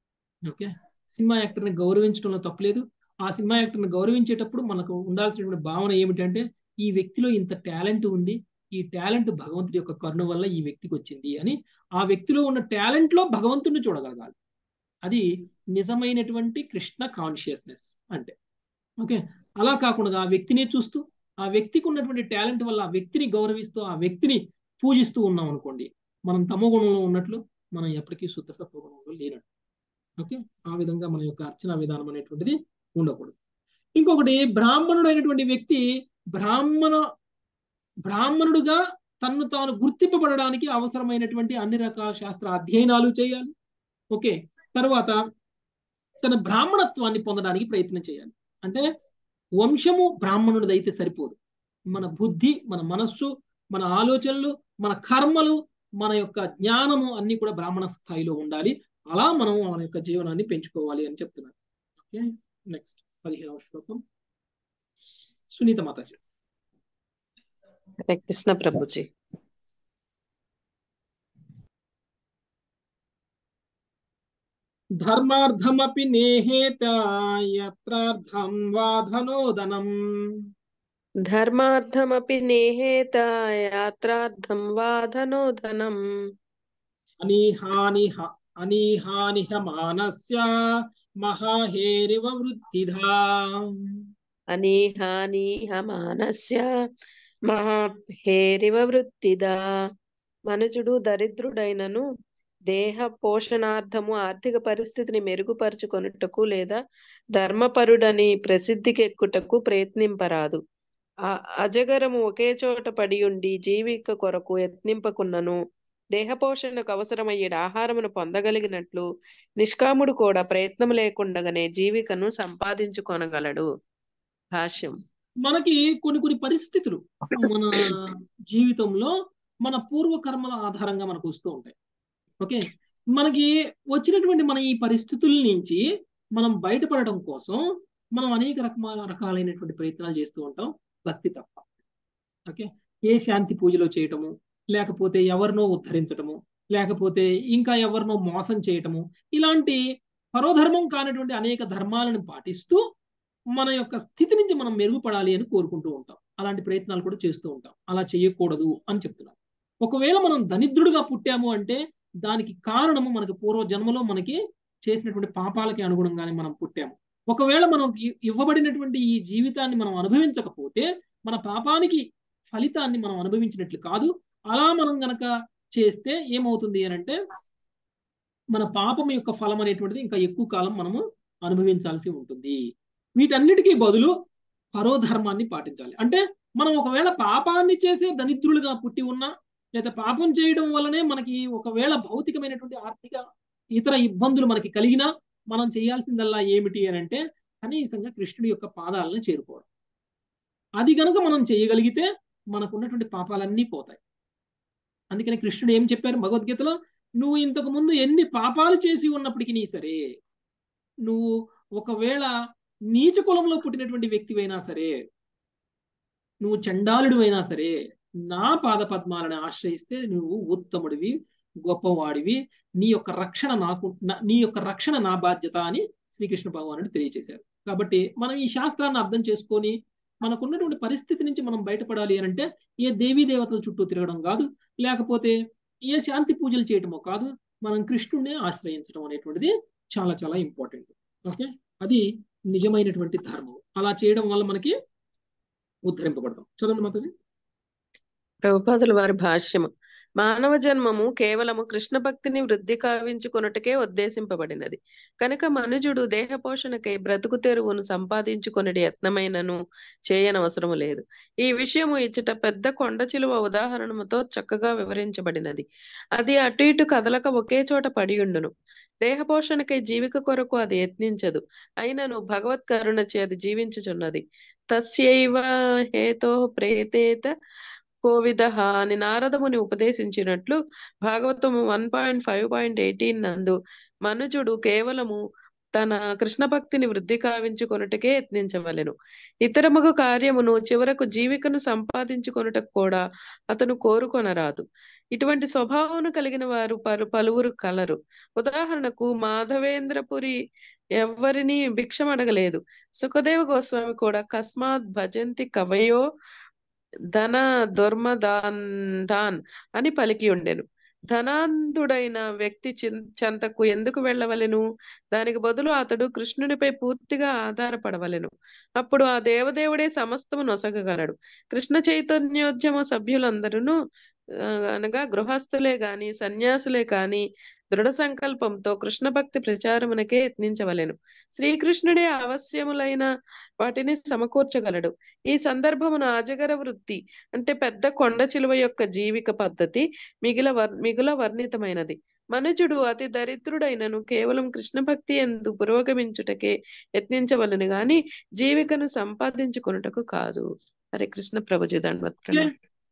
ఓకే సినిమా యాక్టర్ని గౌరవించడంలో తప్పలేదు ఆ సినిమా యాక్టర్ని గౌరవించేటప్పుడు మనకు ఉండాల్సినటువంటి భావన ఏమిటంటే ఈ వ్యక్తిలో ఇంత టాలెంట్ ఉంది ఈ టాలెంట్ భగవంతుడి యొక్క కరుణ వల్ల ఈ వ్యక్తికి వచ్చింది అని ఆ వ్యక్తిలో ఉన్న టాలెంట్ లో భగవంతుడిని చూడగలగాలి అది నిజమైనటువంటి కృష్ణ కాన్షియస్నెస్ అంటే ఓకే అలా కాకుండా ఆ వ్యక్తిని చూస్తూ ఆ వ్యక్తికి ఉన్నటువంటి టాలెంట్ వల్ల ఆ వ్యక్తిని గౌరవిస్తూ ఆ వ్యక్తిని పూజిస్తూ ఉన్నాం అనుకోండి మనం తమో గుణంలో ఉన్నట్లు మనం ఎప్పటికీ శుద్ధ సత్వ గుణంలో లేనట్టు ఓకే ఆ విధంగా మన యొక్క అర్చన విధానం అనేటువంటిది ఉండకూడదు ఇంకొకటి బ్రాహ్మణుడు అయినటువంటి వ్యక్తి బ్రాహ్మణ బ్రాహ్మణుడుగా తన్ను తాను గుర్తింపబడడానికి అవసరమైనటువంటి అన్ని రకాల శాస్త్ర అధ్యయనాలు చేయాలి ఓకే తర్వాత తన బ్రాహ్మణత్వాన్ని పొందడానికి ప్రయత్నం చేయాలి అంటే వంశము బ్రాహ్మణుడిదైతే సరిపోదు మన బుద్ధి మన మనస్సు మన ఆలోచనలు మన కర్మలు మన యొక్క జ్ఞానము అన్ని కూడా బ్రాహ్మణ స్థాయిలో ఉండాలి అలా మనం మన యొక్క జీవనాన్ని పెంచుకోవాలి అని చెప్తున్నారు ఓకే నెక్స్ట్ పదిహేనవ శ్లోకం సునీత మాతాజీ హరే కృష్ణ ప్రభుజీ ధర్మార్థమపి నేహేత యత్రార్థం వాధనోదనం ధర్మార్థమపి నేహేత యాత్రార్థం వాధనోధనం అనిహానిహ అనిహానిహ మానస్య మహాహేరివ వృత్తిధా అనీహానీహ మానస్య మహాహేరివ వృత్తిదా మనుజుడు దరిద్రుడైనను దేహ పోషణార్థము ఆర్థిక పరిస్థితిని మెరుగుపరుచుకొనుటకు లేదా ధర్మపరుడని ప్రసిద్ధికెక్కుటకు ప్రయత్నింపరాదు ఆ అజగరము ఒకే చోట పడి ఉండి జీవిక కొరకు యత్నింపకున్నను దేహపోషణకు అవసరమయ్యే ఆహారమును పొందగలిగినట్లు నిష్కాముడు కూడా ప్రయత్నం లేకుండగానే జీవికను సంపాదించుకొనగలడు భాష్యం మనకి కొన్ని కొన్ని పరిస్థితులు మన జీవితంలో మన పూర్వకర్మల ఆధారంగా మనకు వస్తూ ఉంటాయి ఓకే మనకి వచ్చినటువంటి మన ఈ పరిస్థితుల నుంచి మనం బయటపడడం కోసం మనం అనేక రకమైన రకాలైనటువంటి ప్రయత్నాలు చేస్తూ ఉంటాం భక్తి తప్ప ఓకే ఏ శాంతి పూజలో చేయటము లేకపోతే ఎవరినో ఉద్ధరించటము లేకపోతే ఇంకా ఎవరినో మోసం చేయటము ఇలాంటి పరోధర్మం కానటువంటి అనేక ధర్మాలను పాటిస్తూ మన యొక్క స్థితి నుంచి మనం మెరుగుపడాలి అని కోరుకుంటూ ఉంటాం అలాంటి ప్రయత్నాలు కూడా చేస్తూ ఉంటాం అలా చేయకూడదు అని చెప్తున్నాం ఒకవేళ మనం దరిద్రుడుగా పుట్టాము అంటే దానికి కారణము మనకి పూర్వ జన్మలో మనకి చేసినటువంటి పాపాలకి అనుగుణంగానే మనం పుట్టాము ఒకవేళ మనం ఇవ్వబడినటువంటి ఈ జీవితాన్ని మనం అనుభవించకపోతే మన పాపానికి ఫలితాన్ని మనం అనుభవించినట్లు కాదు అలా మనం గనక చేస్తే ఏమవుతుంది అని అంటే మన పాపం యొక్క ఫలం అనేటువంటిది ఇంకా ఎక్కువ కాలం మనము అనుభవించాల్సి ఉంటుంది వీటన్నిటికీ బదులు పరోధర్మాన్ని పాటించాలి అంటే మనం ఒకవేళ పాపాన్ని చేసే దరిద్రులుగా పుట్టి ఉన్నా లేదా పాపం చేయడం వల్లనే మనకి ఒకవేళ భౌతికమైనటువంటి ఆర్థిక ఇతర ఇబ్బందులు మనకి కలిగినా మనం చేయాల్సిందల్లా ఏమిటి అని అంటే కనీసంగా కృష్ణుడి యొక్క పాదాలను చేరుకోవడం అది గనక మనం చేయగలిగితే మనకు ఉన్నటువంటి పాపాలన్నీ పోతాయి అందుకని కృష్ణుడు ఏం చెప్పారు భగవద్గీతలో నువ్వు ఇంతకు ముందు ఎన్ని పాపాలు చేసి ఉన్నప్పటికీ సరే నువ్వు ఒకవేళ నీచ కులంలో పుట్టినటువంటి వ్యక్తివైనా సరే నువ్వు చండాలుడు అయినా సరే నా పాద పద్మాలను ఆశ్రయిస్తే నువ్వు ఉత్తముడివి గొప్పవాడివి నీ యొక్క రక్షణ నాకు నీ యొక్క రక్షణ నా బాధ్యత అని శ్రీకృష్ణ భగవానుడు తెలియచేశారు కాబట్టి మనం ఈ శాస్త్రాన్ని అర్థం చేసుకొని మనకున్నటువంటి పరిస్థితి నుంచి మనం బయటపడాలి అని అంటే ఏ దేవీ దేవతల చుట్టూ తిరగడం కాదు లేకపోతే ఏ శాంతి పూజలు చేయటమో కాదు మనం కృష్ణుడిని ఆశ్రయించడం అనేటువంటిది చాలా చాలా ఇంపార్టెంట్ ఓకే అది నిజమైనటువంటి ధర్మం అలా చేయడం వల్ల మనకి ఉద్ధరింపబడతాం చదవండి మాతాజీ ప్రభుపాదుల వారి భాష్యము మానవ జన్మము కేవలము కృష్ణ భక్తిని వృద్ధి కావించుకొనుటకే ఉద్దేశింపబడినది కనుక మనుజుడు దేహ పోషణకై బ్రతుకు తెరువును సంపాదించుకొనడి యత్నమైనను చేయనవసరము లేదు ఈ విషయము ఇచ్చట పెద్ద కొండ చిలువ ఉదాహరణముతో చక్కగా వివరించబడినది అది అటు ఇటు కదలక ఒకే చోట పడియుండును దేహ పోషణకై జీవిక కొరకు అది యత్నించదు అయినను భగవత్ కరుణచే అది జీవించుచున్నది తస్యైవ హేతో ప్రేతేత కోవిద అని నారదముని ఉపదేశించినట్లు భాగవతము one point five point eighteen నందు మనుజుడు కేవలము తన కృష్ణ భక్తిని వృద్ధి కావించుకొనుటకే యత్నించవలెను ఇతరమగు కార్యమును చివరకు జీవికను సంపాదించుకొనుటకు కూడా అతను కోరుకొనరాదు ఇటువంటి స్వభావమును కలిగిన వారు పలు పలువురు కలరు ఉదాహరణకు మాధవేంద్రపురి ఎవ్వరిని భిక్షం అడగలేదు సుఖదేవ గోస్వామి కూడా కస్మాత్ భజంతి కవయో ధన దుర్మదాన్ దాన్ అని పలికి ఉండెను ధనాంధుడైన వ్యక్తి చిన్- చెంతకు ఎందుకు వెళ్ళవలెను దానికి బదులు అతడు కృష్ణునిపై పూర్తిగా ఆధారపడవలెను అప్పుడు ఆ దేవదేవుడే సమస్తము నొసగగలడు కృష్ణ చైతన్యోద్యమ సభ్యులందరూ అనగా గృహస్థులే గాని సన్యాసులే కాని దృఢ సంకల్పంతో కృష్ణ భక్తి ప్రచారమునకే యత్నించవలెను శ్రీకృష్ణుడే అవశ్యములైన వాటిని సమకూర్చగలడు ఈ సందర్భమున అజగర వృత్తి అంటే పెద్ద కొండ చిలువ యొక్క జీవిక పద్ధతి మిగిల వర్ మిగుల వర్ణితమైనది మనుజుడు అతి దరిద్రుడైనను కేవలం కృష్ణ భక్తి ఎందు పురోగమించుటకే యత్నించవలను గాని జీవికను సంపాదించుకొనుటకు కాదు హరే కృష్ణ ప్రభుజీ దండవత్ ప్రణామం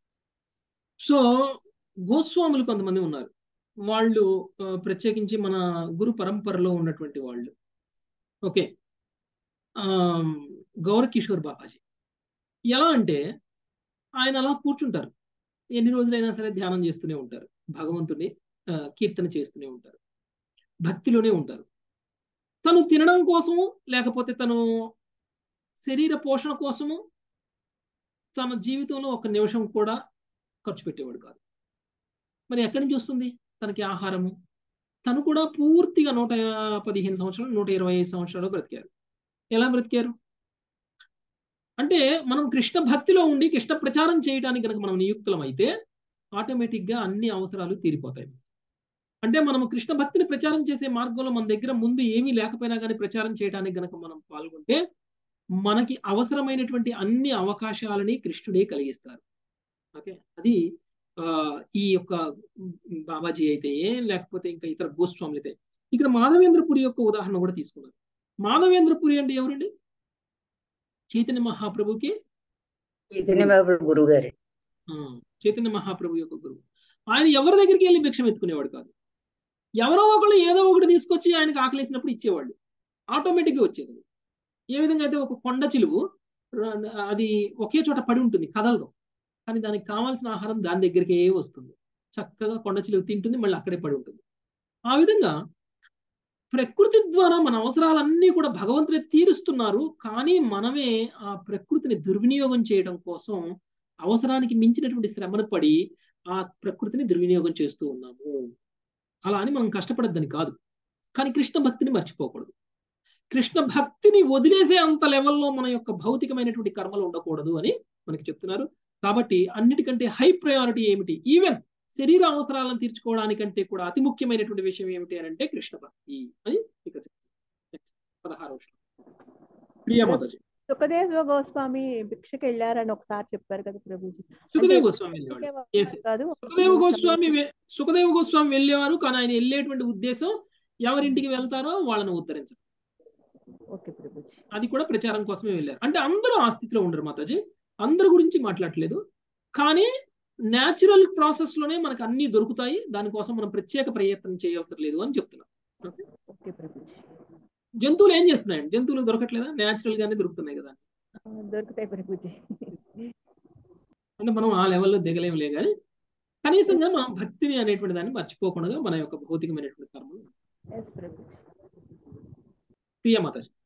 సో గోస్వాములు కొంతమంది ఉన్నారు వాళ్ళు ఆ, ప్రత్యేకించి మన గురు పరంపరలో ఉన్నటువంటి వాళ్ళు ఓకే ఆ, గౌర కిషోర్ బాబాజీ ఎలా అంటే ఆయన అలా కూర్చుంటారు ఎన్ని రోజులైనా సరే ధ్యానం చేస్తూనే ఉంటారు భగవంతుని ఆ, కీర్తన చేస్తూనే ఉంటారు భక్తిలోనే ఉంటారు తను తినడం కోసము లేకపోతే తను శరీర పోషణ కోసము తన జీవితంలో ఒక నిమిషం కూడా ఖర్చు పెట్టేవాడు కాదు మరి ఎక్కడి నుంచి వస్తుంది తనకి ఆహారము తను కూడా పూర్తిగా నూట పదిహేను సంవత్సరాలు నూట ఇరవై ఐదు సంవత్సరాలు బ్రతికారు ఎలా బ్రతికారు అంటే మనం కృష్ణ భక్తిలో ఉండి కృష్ణ ప్రచారం చేయడానికి కనుక మనం నియుక్తులం అయితే ఆటోమేటిక్గా అన్ని అవసరాలు తీరిపోతాయి అంటే మనం కృష్ణ భక్తిని ప్రచారం చేసే మార్గంలో మన దగ్గర ముందు ఏమీ లేకపోయినా కానీ ప్రచారం చేయడానికి గనక మనం పాల్గొంటే మనకి అవసరమైనటువంటి అన్ని అవకాశాలని కృష్ణుడే కలిగిస్తారు ఓకే అది ఆ, ఈ యొక్క బాబాజీ అయితే లేకపోతే ఇంకా ఇతర గోస్వాములు అయితే ఇక్కడ మాధవేంద్రపురి యొక్క ఉదాహరణ కూడా తీసుకున్నారు మాధవేంద్రపురి అంటే ఎవరండి చైతన్య మహాప్రభుకి చైతన్య బాబు గురువు గారు ఆ, చైతన్య మహాప్రభు యొక్క గురువు ఆయన ఎవరి దగ్గరికి వెళ్ళి భిక్షం ఎత్తుకునేవాడు కాదు ఎవరో ఒకళ్ళు ఏదో ఒకటి తీసుకొచ్చి ఆయనకి ఆకలేసినప్పుడు ఇచ్చేవాళ్ళు ఆటోమేటిక్గా వచ్చేది ఏ విధంగా అయితే ఒక కొండ చిలువు ర- అది ఒకే చోట పడి ఉంటుంది కదలదు కానీ దానికి కావాల్సిన ఆహారం దాని దగ్గరికే వస్తుంది చక్కగా కొండ చిలువు తింటుంది మళ్ళీ అక్కడే పడి ఉంటుంది ఆ విధంగా ప్రకృతి ద్వారా మన అవసరాలన్నీ కూడా భగవంతుడే తీరుస్తున్నారు కానీ మనమే ఆ ప్రకృతిని దుర్వినియోగం చేయడం కోసం అవసరానికి మించినటువంటి శ్రమను పడి ఆ ప్రకృతిని దుర్వినియోగం చేస్తూ ఉన్నాము అలా అని మనం కష్టపడద్దని కాదు కానీ కృష్ణ భక్తిని మర్చిపోకూడదు కృష్ణ భక్తిని వదిలేసే అంత లెవెల్లో మన యొక్క భౌతికమైనటువంటి కర్మలు ఉండకూడదు అని మనకి చెప్తున్నారు కాబట్టి అన్నిటికంటే హై ప్రయారిటీ ఏమిటి ఈవెన్ శరీర అవసరాలను తీర్చుకోవడానికంటే కూడా అతి ముఖ్యమైనటువంటి విషయం ఏమిటి అని అంటే కృష్ణ భక్తి అని ఇక్కడ చెప్తున్నారు పదహారవ శ్లోకం ప్రియమాతాజీ సుఖదేవ గోస్వామి భిక్షకి వెళ్ళారని ఒకసారి చెప్పారు కదా ప్రభుజీ సుఖదేవ అంటే గోస్వామి వెళ్ళేవాడు ఒకే Yes, వారు yes. కాదు సుఖదేవ గోస్వామి వె- సుఖదేవ గోస్వామి వెళ్ళేవారు కానీ ఆయన వెళ్ళేటువంటి ఉద్దేశం ఎవరింటికి వెళ్తారో వాళ్ళని ఉద్ధరించడం ఓకే ప్రభుజీ అది కూడా ప్రచారం కోసమే వెళ్ళారు అంటే అందరూ ఆ స్థితిలో ఉండరు మాతాజీ అందరి గురించి మాట్లాడట్లేదు కానీ న్యాచురల్ ప్రాసెస్ లోనే మనకు అన్ని దొరుకుతాయి దానికోసం మనం ప్రత్యేక ప్రయత్నం చేయవసరం లేదు అని చెప్తున్నాం ఓకే ఓకే ప్రభుజీ జంతువులు ఏం చేస్తున్నాయండి జంతువులు దొరకట్లేదా న్యాచురల్ గానే దొరుకుతున్నాయి కదా ఆ, దొరుకుతాయి ప్రభుజీ అంటే మనం ఆ లెవెల్లో దిగలేములే కానీ కనీసంగా మనం భక్తిని అనేటువంటి దాన్ని మర్చిపోకుండా మన యొక్క భౌతికమైనటువంటి కర్మలు ఎస్ ప్రభుజీ ప్రియమత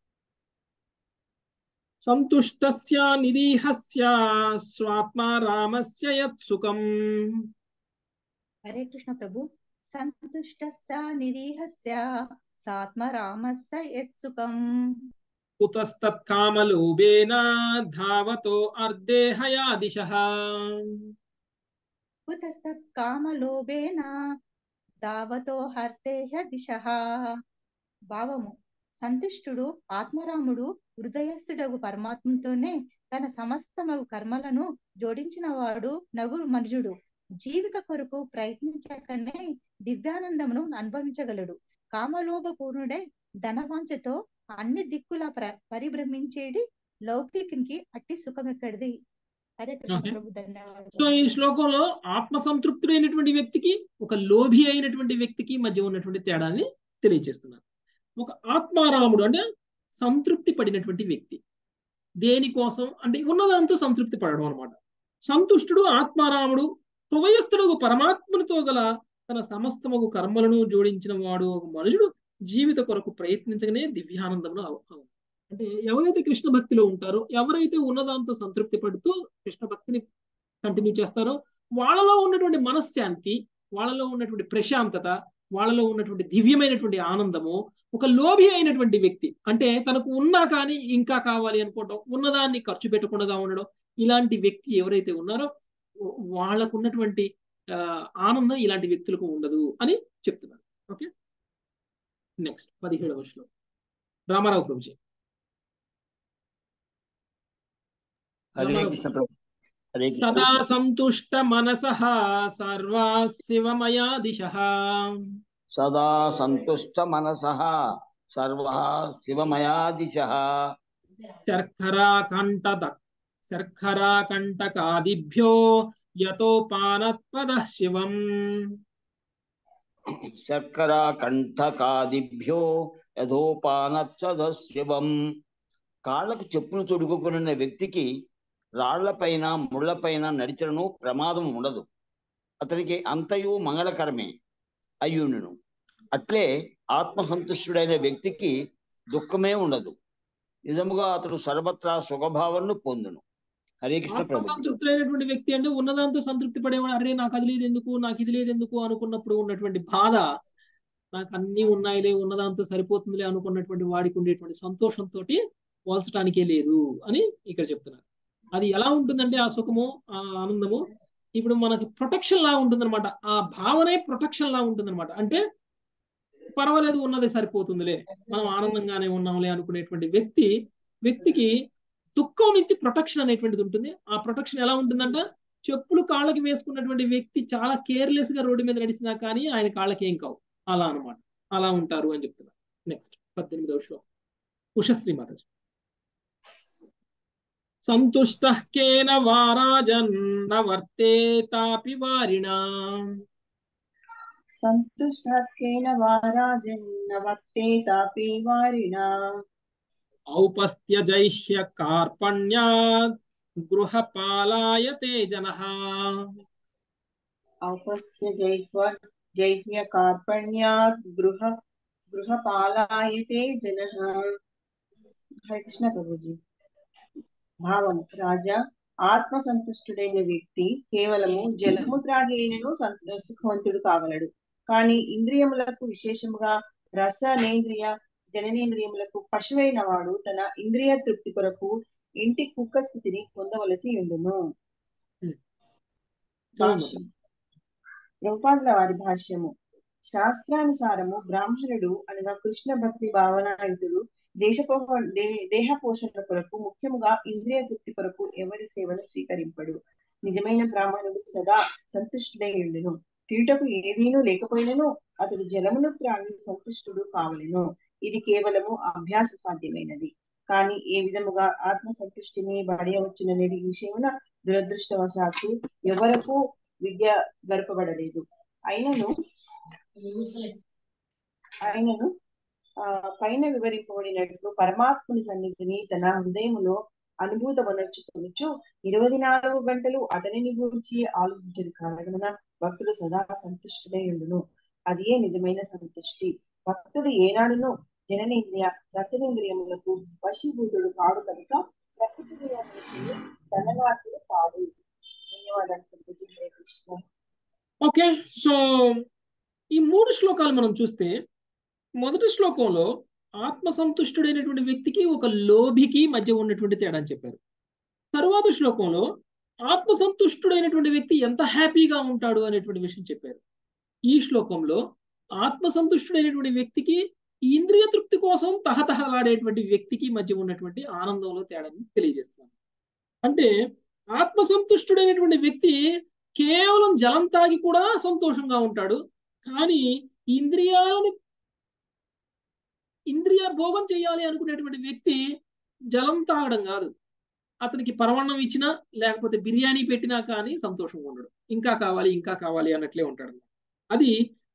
సంతుష్టస్య నిరీహస్య స్వాత్మా రామస్య యత్ సుఖం హరే కృష్ణ ప్రభు సంతుష్టస్య నిరీహస్య సాత్మరామస్య యత్సుఖం కుతస్తత్కామలోభేన ధావతో అర్ధేహయా దిశః కుతస్తత్ కామలోభేన దావతో హర్తేహ దిశః భావము సంతుష్టుడు ఆత్మరాముడు హృదయస్థుడగు పరమాత్మతోనే తన సమస్తమగు కర్మలను జోడించిన వాడు నగు మనుజుడు జీవిక కొరకు ప్రయత్నించకనే దివ్యానందమును అనుభవించగలడు కామలోభ పూర్ణుడై ధనవాంఛతో అన్ని దిక్కుల ప్ర పరిభ్రమించేడి లౌకికునికి అట్టి సుఖమెక్కడిది హరే కృష్ణ Okay. ప్రభు సో ధన్యవాదాలు ఈ శ్లోకంలో ఆత్మ సంతృప్తుడైనటువంటి వ్యక్తికి ఒక లోభి అయినటువంటి వ్యక్తికి మధ్య ఉన్నటువంటి తేడాన్ని తెలియజేస్తున్నారు ఒక ఆత్మారాముడు అంటే సంతృప్తి పడినటువంటి వ్యక్తి దేనికోసం అంటే ఉన్నదాంతో సంతృప్తి పడడం అనమాట సంతుష్టుడు ఆత్మారాముడు హృదయస్థుడు పరమాత్మనితో గల తన సమస్తముగు కర్మలను జోడించిన వాడు ఒక మనుషుడు జీవిత కొరకు ప్రయత్నించగానే దివ్యానందంలో అవ- అంటే ఎవరైతే కృష్ణ భక్తిలో ఉంటారో ఎవరైతే ఉన్నదాంతో సంతృప్తి పడుతూ కృష్ణ భక్తిని కంటిన్యూ చేస్తారో వాళ్ళలో ఉన్నటువంటి మనశ్శాంతి వాళ్ళలో ఉన్నటువంటి ప్రశాంతత వాళ్ళలో ఉన్నటువంటి దివ్యమైనటువంటి ఆనందము ఒక లోభి అయినటువంటి వ్యక్తి అంటే తనకు ఉన్నా కానీ ఇంకా కావాలి అనుకోవడం ఉన్నదాన్ని ఖర్చు పెట్టకుండా ఉండడం ఇలాంటి వ్యక్తి ఎవరైతే ఉన్నారో వాళ్ళకు ఉన్నటువంటి ఆ, ఆనందం ఇలాంటి వ్యక్తులకు ఉండదు అని చెప్తున్నారు ఓకే నెక్స్ట్ పదిహేడవ శ్లోకం రామారావు ప్రభుజీ హరే రామారావు కృష్ణ ప్రభు హరే కృష్ణ తదా సంతుష్ట మనస సర్వా శివమయా దిశ సదా సంతుష్ట మనస సర్వ శివమయా దిశ శర్కరా కంట శర్కరా కంటకాదిభ్యో యతోపానత్పద శివం శర్కరా కంఠకాదిభ్యో యథోపానత్సద శివం కాళ్ళకు చెప్పులు తొడుగుకున్న వ్యక్తికి రాళ్లపైన ముళ్లపైన నడిచడను ప్రమాదం ఉండదు అతనికి అంతయు మంగళకరమే అయ్యుండును అట్లే ఆత్మసంతుష్టుడైన వ్యక్తికి దుఃఖమే ఉండదు నిజముగా అతడు సర్వత్రా సుఖభావనను పొందును హరే కృష్ణ ప్రభు ఆత్మసంతృప్తులైనటువంటి వ్యక్తి అంటే ఉన్నదాంతో సంతృప్తి పడేవాడు అరే నాకు అది లేదు ఎందుకు నాకు ఇది లేదు ఎందుకు అనుకున్నప్పుడు ఉన్నటువంటి బాధ నాకు అన్ని ఉన్నాయిలే ఉన్నదాంతో సరిపోతుందిలే అనుకున్నటువంటి వాడికి ఉండేటువంటి సంతోషంతో పోల్చడానికే లేదు అని ఇక్కడ చెప్తున్నారు అది ఎలా ఉంటుందంటే ఆ సుఖము ఆ ఆనందము ఇప్పుడు మనకి ప్రొటెక్షన్ లా ఉంటుందన్నమాట ఆ భావనే ప్రొటెక్షన్ లా ఉంటుందన్నమాట అంటే పర్వాలేదు ఉన్నది సరిపోతుందిలే మనం ఆనందంగానే ఉన్నాంలే అనుకునేటువంటి వ్యక్తి వ్యక్తికి దుఃఖం నుంచి ప్రొటెక్షన్ అనేటువంటిది ఉంటుంది ఆ ప్రొటెక్షన్ ఎలా ఉంటుందంట చెప్పులు కాళ్ళకి వేసుకున్నటువంటి వ్యక్తి చాలా కేర్లెస్ గా రోడ్డు మీద నడిచినా కానీ ఆయన కాళ్ళకి ఏం కావు అలా అన్నమాట అలా ఉంటారు అని చెప్తున్నారు నెక్స్ట్ పద్దెనిమిదవ శ్లోకం ఉషశ్రీ మహారాజ్ సంతుష్ట కేన వారాజన్న వర్తేతాపి వారిణా సంతుష్టకేన వారాజన్న వర్తేతాపి వారిణా ఔపస్థ్య జైష్య కార్పణ్యాత్ గృహపాలాయతే జనః ఔపస్య జైహ్వ జైహ్య కార్పణ్యాత్ గృహ గృహపాలాయతే జనః హరే కృష్ణ ప్రభుజీ భావం రాజా ఆత్మ సంతుష్టుడైన వ్యక్తి కేవలము జలము త్రాగి అయినను సంత- సుఖవంతుడు కాగలడు కానీ ఇంద్రియములకు విశేషముగా రస నేంద్రియ జననేంద్రియములకు పశువైన వాడు తన ఇంద్రియ తృప్తి కొరకు ఇంటి కుక్క స్థితిని పొందవలసి ఉండును భాష్యం ప్రభుపాదుల వారి భాష్యము శాస్త్రానుసారము బ్రాహ్మణుడు అనగా కృష్ణ భక్తి భావనాయుతుడు దేశపోహ దే- దేహ పోషణ కొరకు ముఖ్యముగా ఇంద్రియ తృప్తి కొరకు ఎవరి సేవను స్వీకరింపడు నిజమైన బ్రాహ్మణుడు సదా సంతుష్టుడై ఉండును తీటకు ఏదీనూ లేకపోయినను అతడు జలమును త్రాగి సంతుష్టుడు కావలెను ఇది కేవలము అభ్యాస సాధ్యమైనది కానీ ఏ విధముగా ఆత్మ సంతుష్టిని బడయవచ్చుననేది ఈ విషయమున దురదృష్టవశాత్తు ఎవరకు విద్య గడపబడలేదు అయినను అయినను ఆ పైన వివరింపబడినట్లు పరమాత్ముని సన్నిధిని తన హృదయములో అనుభూతమనర్చుకొనుచు ఇరవై నాలుగు గంటలు అతనిని గురించి ఆలోచించదు కారణమున భక్తుడు సదా సంతుష్టుడై ఉండును అదే నిజమైన సంతుష్టి భక్తుడు ఏనాడును జననేంద్రియ రసనేంద్రియములకు వశీభూతుడు కాడు కనుక ప్రకృతి నియమానికి ధనవాదుడు కాడు ధన్యవాదాలు ప్రభుజీ. హరే కృష్ణ ఓకే సో ఈ మూడు శ్లోకాలు మనం చూస్తే మొదటి శ్లోకంలో ఆత్మ సంతుష్టుడైనటువంటి వ్యక్తికి ఒక లోభికి మధ్య ఉన్నటువంటి తేడా అని చెప్పారు తరువాత శ్లోకంలో ఆత్మ సంతుష్టుడైనటువంటి వ్యక్తి ఎంత హ్యాపీగా ఉంటాడు అనేటువంటి విషయం చెప్పారు ఈ శ్లోకంలో ఆత్మ సంతుష్టుడైనటువంటి వ్యక్తికి ఈ ఇంద్రియ తృప్తి కోసం తహతహలాడేటువంటి వ్యక్తికి మధ్య ఉన్నటువంటి ఆనందంలో తేడాని తెలియజేస్తున్నాను అంటే ఆత్మ సంతుష్టుడైనటువంటి వ్యక్తి కేవలం జలం తాగి కూడా సంతోషంగా ఉంటాడు కానీ ఇంద్రియాలను ఇంద్రియ భోగం చేయాలి అనుకునేటువంటి వ్యక్తి జలం తాగడం కాదు అతనికి పరమాన్నం ఇచ్చినా లేకపోతే బిర్యానీ పెట్టినా కానీ సంతోషంగా ఉండడు ఇంకా కావాలి ఇంకా కావాలి అన్నట్లే ఉంటాడు అది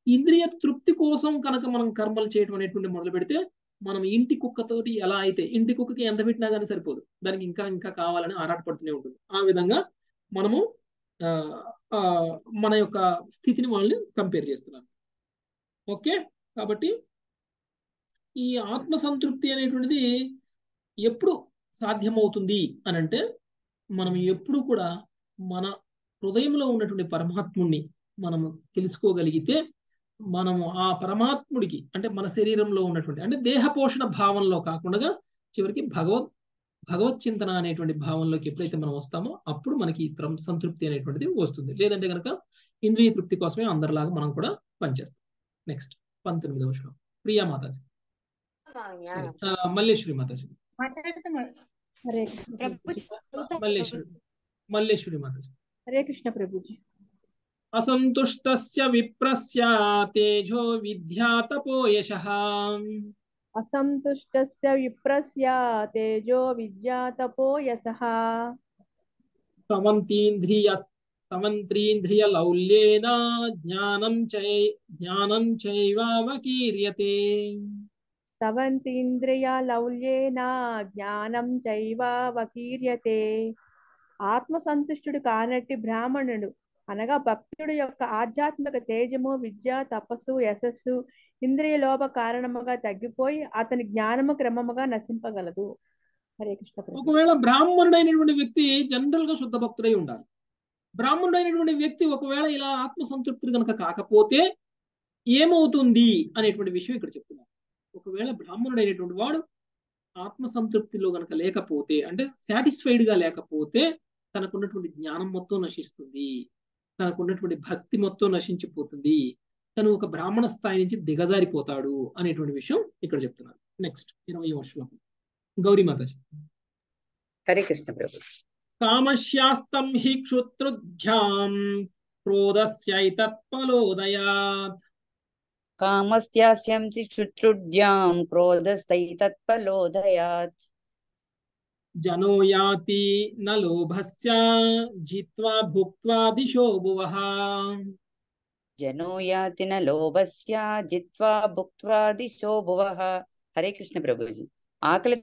ఇంద్రియ తృప్తి కోసం కనుక మనం కర్మలు చేయడం అనేటువంటి మొదలు పెడితే మనం ఇంటి కుక్కతోటి ఎలా అయితే ఇంటి కుక్కకి ఎంత పెట్టినా కానీ సరిపోదు దానికి ఇంకా ఇంకా కావాలని ఆరాటపడుతూనే ఉంటుంది ఆ విధంగా మనము ఆ, ఆ, మన యొక్క స్థితిని వాళ్ళని కంపేర్ చేస్తున్నాం ఓకే కాబట్టి ఈ ఆత్మ సంతృప్తి అనేటువంటిది ఎప్పుడు సాధ్యమవుతుంది అని అంటే మనం ఎప్పుడు కూడా మన హృదయంలో ఉన్నటువంటి పరమాత్ముడిని మనము తెలుసుకోగలిగితే మనము ఆ పరమాత్ముడికి అంటే మన శరీరంలో ఉన్నటువంటి అంటే దేహ పోషణ భావంలో కాకుండా చివరికి భగవత్ భగవత్ చింతన అనేటువంటి భావంలోకి ఎప్పుడైతే మనం వస్తామో అప్పుడు మనకి ఈ త్రం- సంతృప్తి అనేటువంటిది వస్తుంది లేదంటే కనుక ఇంద్రియ తృప్తి కోసమే అందరిలాగా మనం కూడా పనిచేస్తాం నెక్స్ట్ పంతొమ్మిదవ శ్లోకం ప్రియా మాతాజీ సారీ ఆ, మల్లేశ్వరి మాతాజీ హరే కృష్ణ ప్రభుజీ మల్లేశ్వరి మల్లేశ్వరి మాతాజీ హరే కృష్ణ ప్రభుజీ అసంతుష్టస్య విప్రస్య తేజో విద్యాతపో యశః అసంతుష్టస్య విప్రస్య తేజో విద్యాతపో యసః సమంతీంద్రియ సమంత్రీంద్రియ లౌల్యేన జ్ఞానం చై జ్ఞానం చైవావకీర్యతే సవంతీంద్రియ లౌల్యేన జ్ఞానం చైవ వకీర్యతే ఆత్మసంతుష్టుడు కానట్టి బ్రాహ్మణుడు అనగా భక్తుడు యొక్క ఆధ్యాత్మిక తేజము విద్య తపస్సు యశస్సు ఇంద్రియ లోప కారణముగా తగ్గిపోయి అతని జ్ఞానము క్రమముగా నశింపగలదు హరే కృష్ణ ప్రభు ఒకవేళ బ్రాహ్మణుడైనటువంటి వ్యక్తి జనరల్ గా శుద్ధ భక్తుడై ఉండాలి బ్రాహ్మణుడైనటువంటి వ్యక్తి ఒకవేళ ఇలా ఆత్మసంతృప్తి కనుక కాకపోతే ఏమవుతుంది అనేటువంటి విషయం ఇక్కడ చెప్తున్నారు ఒకవేళ బ్రాహ్మణుడైనటువంటి వాడు ఆత్మసంతృప్తిలో గనక లేకపోతే అంటే సాటిస్ఫైడ్ గా లేకపోతే తనకున్నటువంటి జ్ఞానం మొత్తం నశిస్తుంది తనకున్నటువంటి భక్తి మొత్తం నశించిపోతుంది తను ఒక బ్రాహ్మణ స్థాయి నుంచి దిగజారిపోతాడు అనేటువంటి విషయం ఇక్కడ చెప్తున్నారు నెక్స్ట్ ఇరవై శ్లోకం గౌరీ మాతాజీ హరే కృష్ణ ప్రభు కామశ్యాస్తం హి క్షుత్రుభ్యాం క్రోధస్యైతత్పలోదయాత్ కామస్యాస్యం శుట్రుడ్యాం క్రోధస్తైతత్పలోదయాత్ జనో యాతి న లోభస్య జిత్వా భుక్త్వా దిశో భువః జనో యాతి న లోభస్య జిత్వా భుక్త్వా దిశో భువః హరే కృష్ణ ప్రభుజీ ఆకలి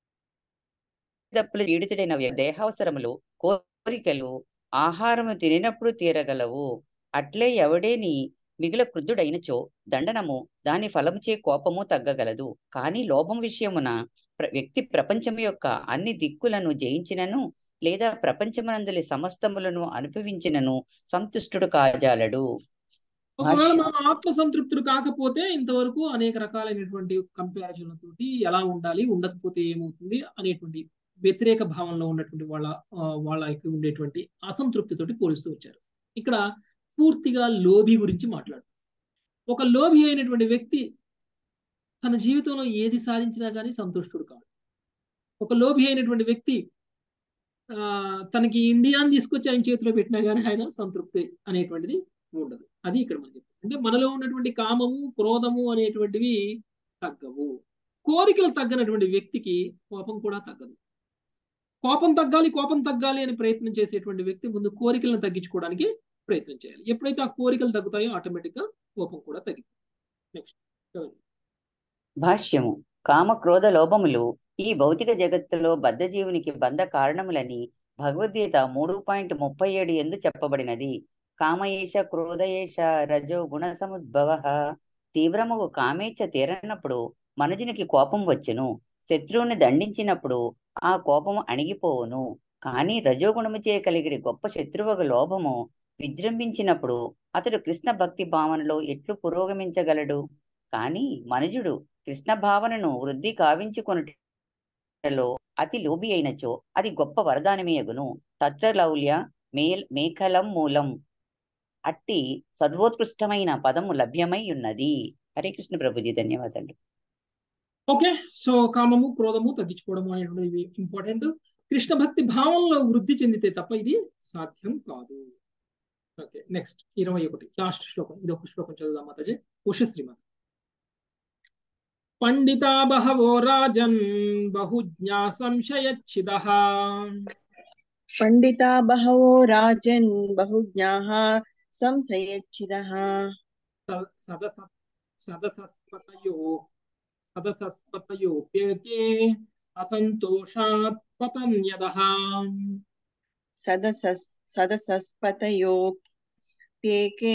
దప్పులు పీడితుడైన వ్య- దేహావసరములు కోరికలు ఆహారము తినినప్పుడు తీరగలవు అట్లే ఎవడేని మిగుల క్రుద్ధుడైనచో దండనము దాని ఫలముచే కోపము తగ్గగలదు కానీ లోభం విషయమున ప్ర- వ్యక్తి ప్రపంచం యొక్క అన్ని దిక్కులను జయించినను లేదా ప్రపంచమనందలి సమస్తములను అనుభవించినను సంతుష్టుడు కాజాలడు ఒకవేళ భాష్యం మనం ఆత్మ సంతృప్తులు కాకపోతే ఇంతవరకు అనేక రకాలైనటువంటి కంపారిజన్లతోటి ఎలా ఉండాలి ఉండకపోతే ఏమవుతుంది అనేటువంటి వ్యతిరేక భావంలో ఉన్నటువంటి వాళ్ళ ఆ, వాళ్ళకి ఉండేటువంటి అసంతృప్తితోటి పోలుస్తూ వచ్చారు ఇక్కడ పూర్తిగా లోభి గురించి మాట్లాడు ఒక లోభి అయినటువంటి వ్యక్తి తన జీవితంలో ఏది సాధించినా కానీ సంతుష్టుడు కాదు ఒక లోభి అయినటువంటి వ్యక్తి ఆ తనకి ఇండియాని తీసుకొచ్చి ఆయన చేతిలో పెట్టినా కానీ ఆయన సంతృప్తి అనేటువంటిది ఉండదు అది ఇక్కడ మనం చెప్తాం అంటే మనలో ఉన్నటువంటి కామము క్రోధము అనేటువంటివి తగ్గవు కోరికలు తగ్గనటువంటి వ్యక్తికి కోపం కూడా తగ్గదు కోపం తగ్గాలి కోపం తగ్గాలి అని ప్రయత్నం చేసేటువంటి వ్యక్తి ముందు కోరికలను తగ్గించుకోవడానికి ప్రయత్నం చేయాలి ఎప్పుడైతే ఆ కోరికలు తగ్గుతాయో ఆటోమేటిక్ గా కోపం కూడా తగ్గిపోతుంది నెక్స్ట్ భాష్యము కామ క్రోధ లోభములు ఈ భౌతిక జగత్తులో బద్ధజీవునికి బంధ కారణములని భగవద్గీత మూడు పాయింట్ ముప్పై ఏడు ఎందు చెప్పబడినది కామయేష క్రోధయేష రజో గుణ సముద్భవ తీవ్రముగు కామేచ్ఛ తీరనప్పుడు మనుజునికి కోపం వచ్చును శత్రువుని దండించినప్పుడు ఆ కోపము అణిగిపోవును కానీ రజోగుణముచే కలిగిడి గొప్ప శత్రువుకు లోభము విజృంభించినప్పుడు అతడు కృష్ణ భక్తి భావనలో ఎట్లు పురోగమించగలడు కానీ మనుజుడు కృష్ణ భావనను వృద్ధి కావించుకొనుటలో అతి లోబి అయినచో అది గొప్ప వరదానమేయగును తత్ర లౌల్య మే మేఖలం మూలం అట్టి సర్వోత్కృష్టమైన పదము లభ్యమై ఉన్నది హరే కృష్ణ ప్రభుజీ ధన్యవాదాలు ఓకే సో కామము క్రోధము తగ్గించుకోవడం అనేటువంటిది ఇంపార్టెంట్ కృష్ణ భక్తి భావంలో వృద్ధి చెందితే తప్ప ఇది సాధ్యం కాదు ఓకే నెక్స్ట్ ఇరవై ఒకటి లాస్ట్ శ్లోకం ఇది ఒక శ్లోకం చదువుదాం మాతాజీ ఉషశ్రీ మాత పండితా బహవో రాజన్ బహుజ్ఞా సంశయచ్చిద పండితా బహవో రాజన్ బహుజ్ఞాః సంశయచ్చిదః సదస సదసస్పతయో సదసస్పతయోప్యేకే అసంతోషాత్ పతన్యదః సదసస్ సదసస్పతయోప్యేకే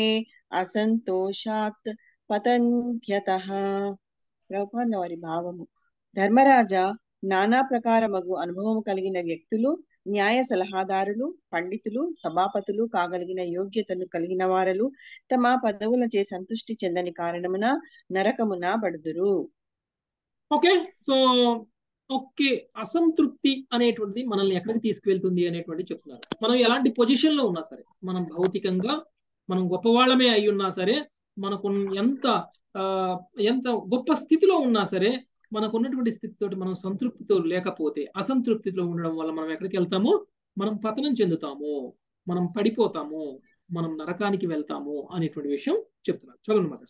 అసంతోషాత్ పతంత్యతః ప్రభుపాద వారి భావము ధర్మరాజా నానా ప్రకారమగు అనుభవం కలిగిన వ్యక్తులు న్యాయ సలహాదారులు పండితులు సభాపతులు కాగలిగిన యోగ్యతను కలిగిన వారలు తమ పదవులచే సంతృష్టి చెందని కారణమున నరకమున పడుదురు ఓకే సో ఓకే అసంతృప్తి అనేటువంటిది మనల్ని ఎక్కడికి తీసుకువెళ్తుంది అనేటువంటి చెప్తున్నారు మనం ఎలాంటి పొజిషన్ లో ఉన్నా సరే మనం భౌతికంగా మనం గొప్పవాళ్ళమే అయి ఉన్నా సరే మనకు ఎంత ఆ, ఎంత గొప్ప స్థితిలో ఉన్నా సరే మనకు ఉన్నటువంటి స్థితితోటి మనం సంతృప్తితో లేకపోతే అసంతృప్తితో ఉండడం వల్ల మనం ఎక్కడికి వెళ్తాము మనం పతనం చెందుతాము మనం పడిపోతాము మనం నరకానికి వెళ్తాము అనేటువంటి విషయం చెప్తున్నారు చదవండి మాత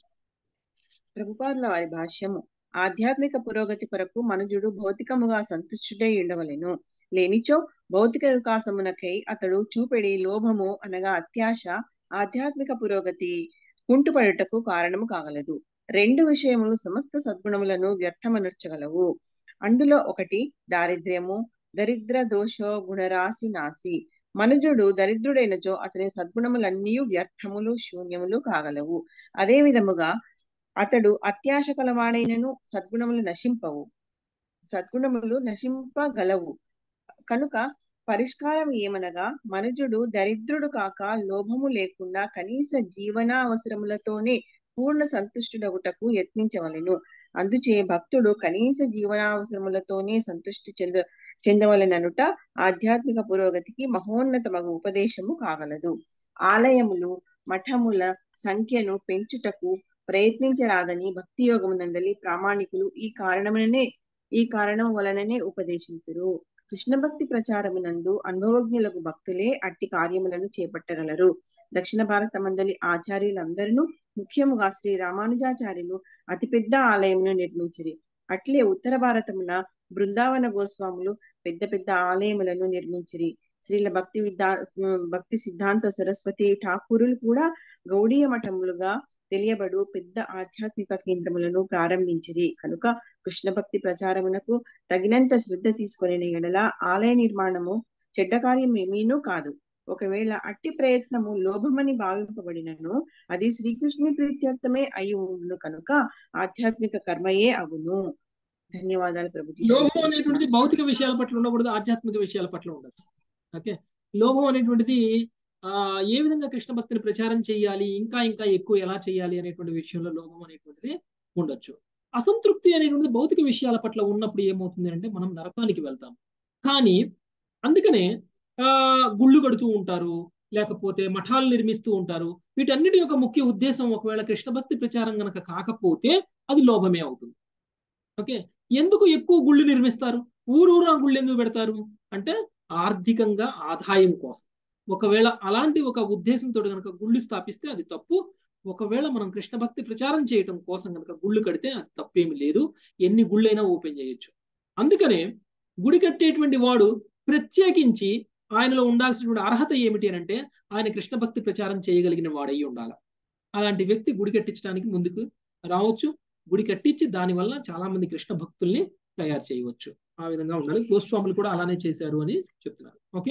ప్రభుపాదుల వారి భాష్యము ఆధ్యాత్మిక పురోగతి కొరకు మనుజుడు భౌతికముగా సంతుష్టుడై ఉండవలెను లేనిచో భౌతిక వికాసమునకై అతడు చూపెడి లోభము అనగా అత్యాశ ఆధ్యాత్మిక పురోగతి కుంటుపడుటకు కారణము కాగలదు రెండు విషయములు సమస్త సద్గుణములను వ్యర్థమనర్చగలవు అందులో ఒకటి దారిద్ర్యము దరిద్ర దోషో గుణరాశి నాసి మనుజుడు దరిద్రుడైనచో అతని సద్గుణములన్నీ వ్యర్థములు శూన్యములు కాగలవు అదే విధముగా అతడు అత్యాశ కలవాడైనను సద్గుణములు నశింపవు సద్గుణములు నశింపగలవు కనుక పరిష్కారం ఏమనగా మనుజుడు దరిద్రుడు కాక లోభము లేకుండా కనీస జీవనావసరములతోనే పూర్ణ సంతుష్టుడగుటకు యత్నించవలెను అందుచే భక్తుడు కనీస జీవనావసరములతోనే సంతుష్టి చెంద చెందవలెననుట ఆధ్యాత్మిక పురోగతికి మహోన్నతమగు ఉపదేశము కాగలదు ఆలయములు మఠముల సంఖ్యను పెంచుటకు ప్రయత్నించరాదని భక్తి యోగమునందలి ప్రామాణికులు ఈ కారణముననే ఈ కారణం వలననే ఉపదేశించురు కృష్ణ భక్తి ప్రచారమునందు అనుభవజ్ఞులకు భక్తులే అట్టి కార్యములను చేపట్టగలరు దక్షిణ భారత మందలి ఆచార్యులందరూ ముఖ్యముగా శ్రీ రామానుజాచార్యులు అతిపెద్ద ఆలయమును నిర్మించిరి అట్లే ఉత్తర భారతమున బృందావన గోస్వాములు పెద్ద పెద్ద ఆలయములను నిర్మించిరి శ్రీల భక్తి విద్యా భక్తి సిద్ధాంత సరస్వతి ఠాకూరులు కూడా గౌడీయ మఠములుగా తెలియబడు పెద్ద ఆధ్యాత్మిక కేంద్రములను ప్రారంభించిరి కనుక కృష్ణ భక్తి ప్రచారమునకు తగినంత శ్రద్ధ తీసుకొని ఎడల ఆలయ నిర్మాణము చెడ్డ కార్యం ఏమీనూ కాదు ఒకవేళ అట్టి ప్రయత్నము లోభమని భావింపబడినను అది శ్రీకృష్ణుని ప్రీత్యర్థమే అయి ఉండును కనుక ఆధ్యాత్మిక కర్మయే అగును ధన్యవాదాలు ప్రభుజీ హరే లోభం కృష్ణ అనేటువంటిది భౌతిక విషయాల పట్ల ఉండకూడదు ఆధ్యాత్మిక విషయాల పట్ల ఉండదు ఓకే లోభం అనేటువంటిది ఆ ఏ విధంగా కృష్ణ భక్తిని ప్రచారం చేయాలి ఇంకా ఇంకా ఎక్కువ ఎలా చేయాలి అనేటువంటి విషయంలో లోభం అనేటువంటిది ఉండొచ్చు అసంతృప్తి అనేటువంటిది భౌతిక విషయాల పట్ల ఉన్నప్పుడు ఏమవుతుంది అంటే మనం నరకానికి వెళ్తాం కానీ అందుకనే ఆ గుళ్ళు కడుతూ ఉంటారు లేకపోతే మఠాలు నిర్మిస్తూ ఉంటారు వీటన్నిటి యొక్క ముఖ్య ఉద్దేశం ఒకవేళ కృష్ణ భక్తి ప్రచారం గనక కాకపోతే అది లోభమే అవుతుంది ఓకే ఎందుకు ఎక్కువ గుళ్ళు నిర్మిస్తారు ఊరూరా గుళ్ళు ఎందుకు పెడతారు అంటే ఆర్థికంగా ఆదాయం కోసం ఒకవేళ అలాంటి ఒక ఉద్దేశంతో కనుక గుళ్ళు స్థాపిస్తే అది తప్పు ఒకవేళ మనం కృష్ణ భక్తి ప్రచారం చేయటం కోసం కనుక గుళ్ళు కడితే అది తప్పేమి లేదు ఎన్ని గుళ్ళైనా ఓపెన్ చేయొచ్చు అందుకనే గుడి కట్టేటువంటి వాడు ప్రత్యేకించి ఆయనలో ఉండాల్సినటువంటి అర్హత ఏమిటి అని అంటే ఆయన కృష్ణ భక్తి ప్రచారం చేయగలిగిన వాడై ఉండాలి అలాంటి వ్యక్తి గుడి కట్టించడానికి ముందుకు రావచ్చు గుడి కట్టించి దానివల్ల చాలా మంది కృష్ణ భక్తుల్ని తయారు చేయవచ్చు ఆ విధంగా ఉండాలి గోస్వాములు కూడా అలానే చేశారు అని చెప్తున్నారు ఓకే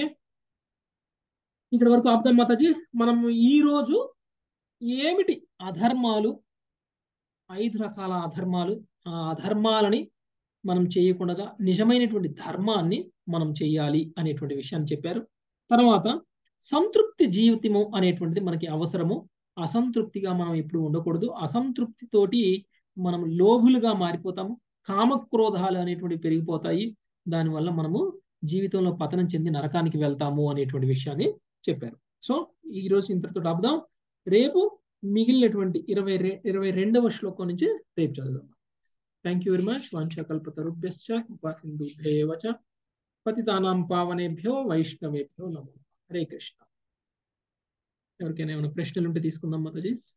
ఇక్కడ వరకు ఆపుదాం మాతాజీ మనం ఈ రోజు ఏమిటి అధర్మాలు ఐదు రకాల అధర్మాలు ఆ అధర్మాలని మనం చేయకుండా నిజమైనటువంటి ధర్మాన్ని మనం చేయాలి అనేటువంటి విషయాన్ని చెప్పారు తర్వాత సంతృప్తి జీవితము అనేటువంటిది మనకి అవసరము అసంతృప్తిగా మనం ఎప్పుడు ఉండకూడదు అసంతృప్తితోటి మనం లోభులుగా మారిపోతాము కామక్రోధాలు అనేటువంటి పెరిగిపోతాయి దానివల్ల మనము జీవితంలో పతనం చెంది నరకానికి వెళ్తాము అనేటువంటి విషయాన్ని చెప్పారు సో ఈ రోజు ఇంతటితో ఆపుదాం రేపు మిగిలినటువంటి ఇరవై రె ఇరవై రెండవ శ్లోకం నుంచి రేపు చదువుదాం థ్యాంక్ యూ వెరీ మచ్ వాంఛకల్పతరుభ్యశ్చ కృపా సింధుభ్యేవ చ పతితానాం పావనేభ్యో వైష్ణవేభ్యో నమో హరే కృష్ణ ఎవరికైనా ఏమైనా ప్రశ్నలు ఉంటే తీసుకుందాం మాతాజీ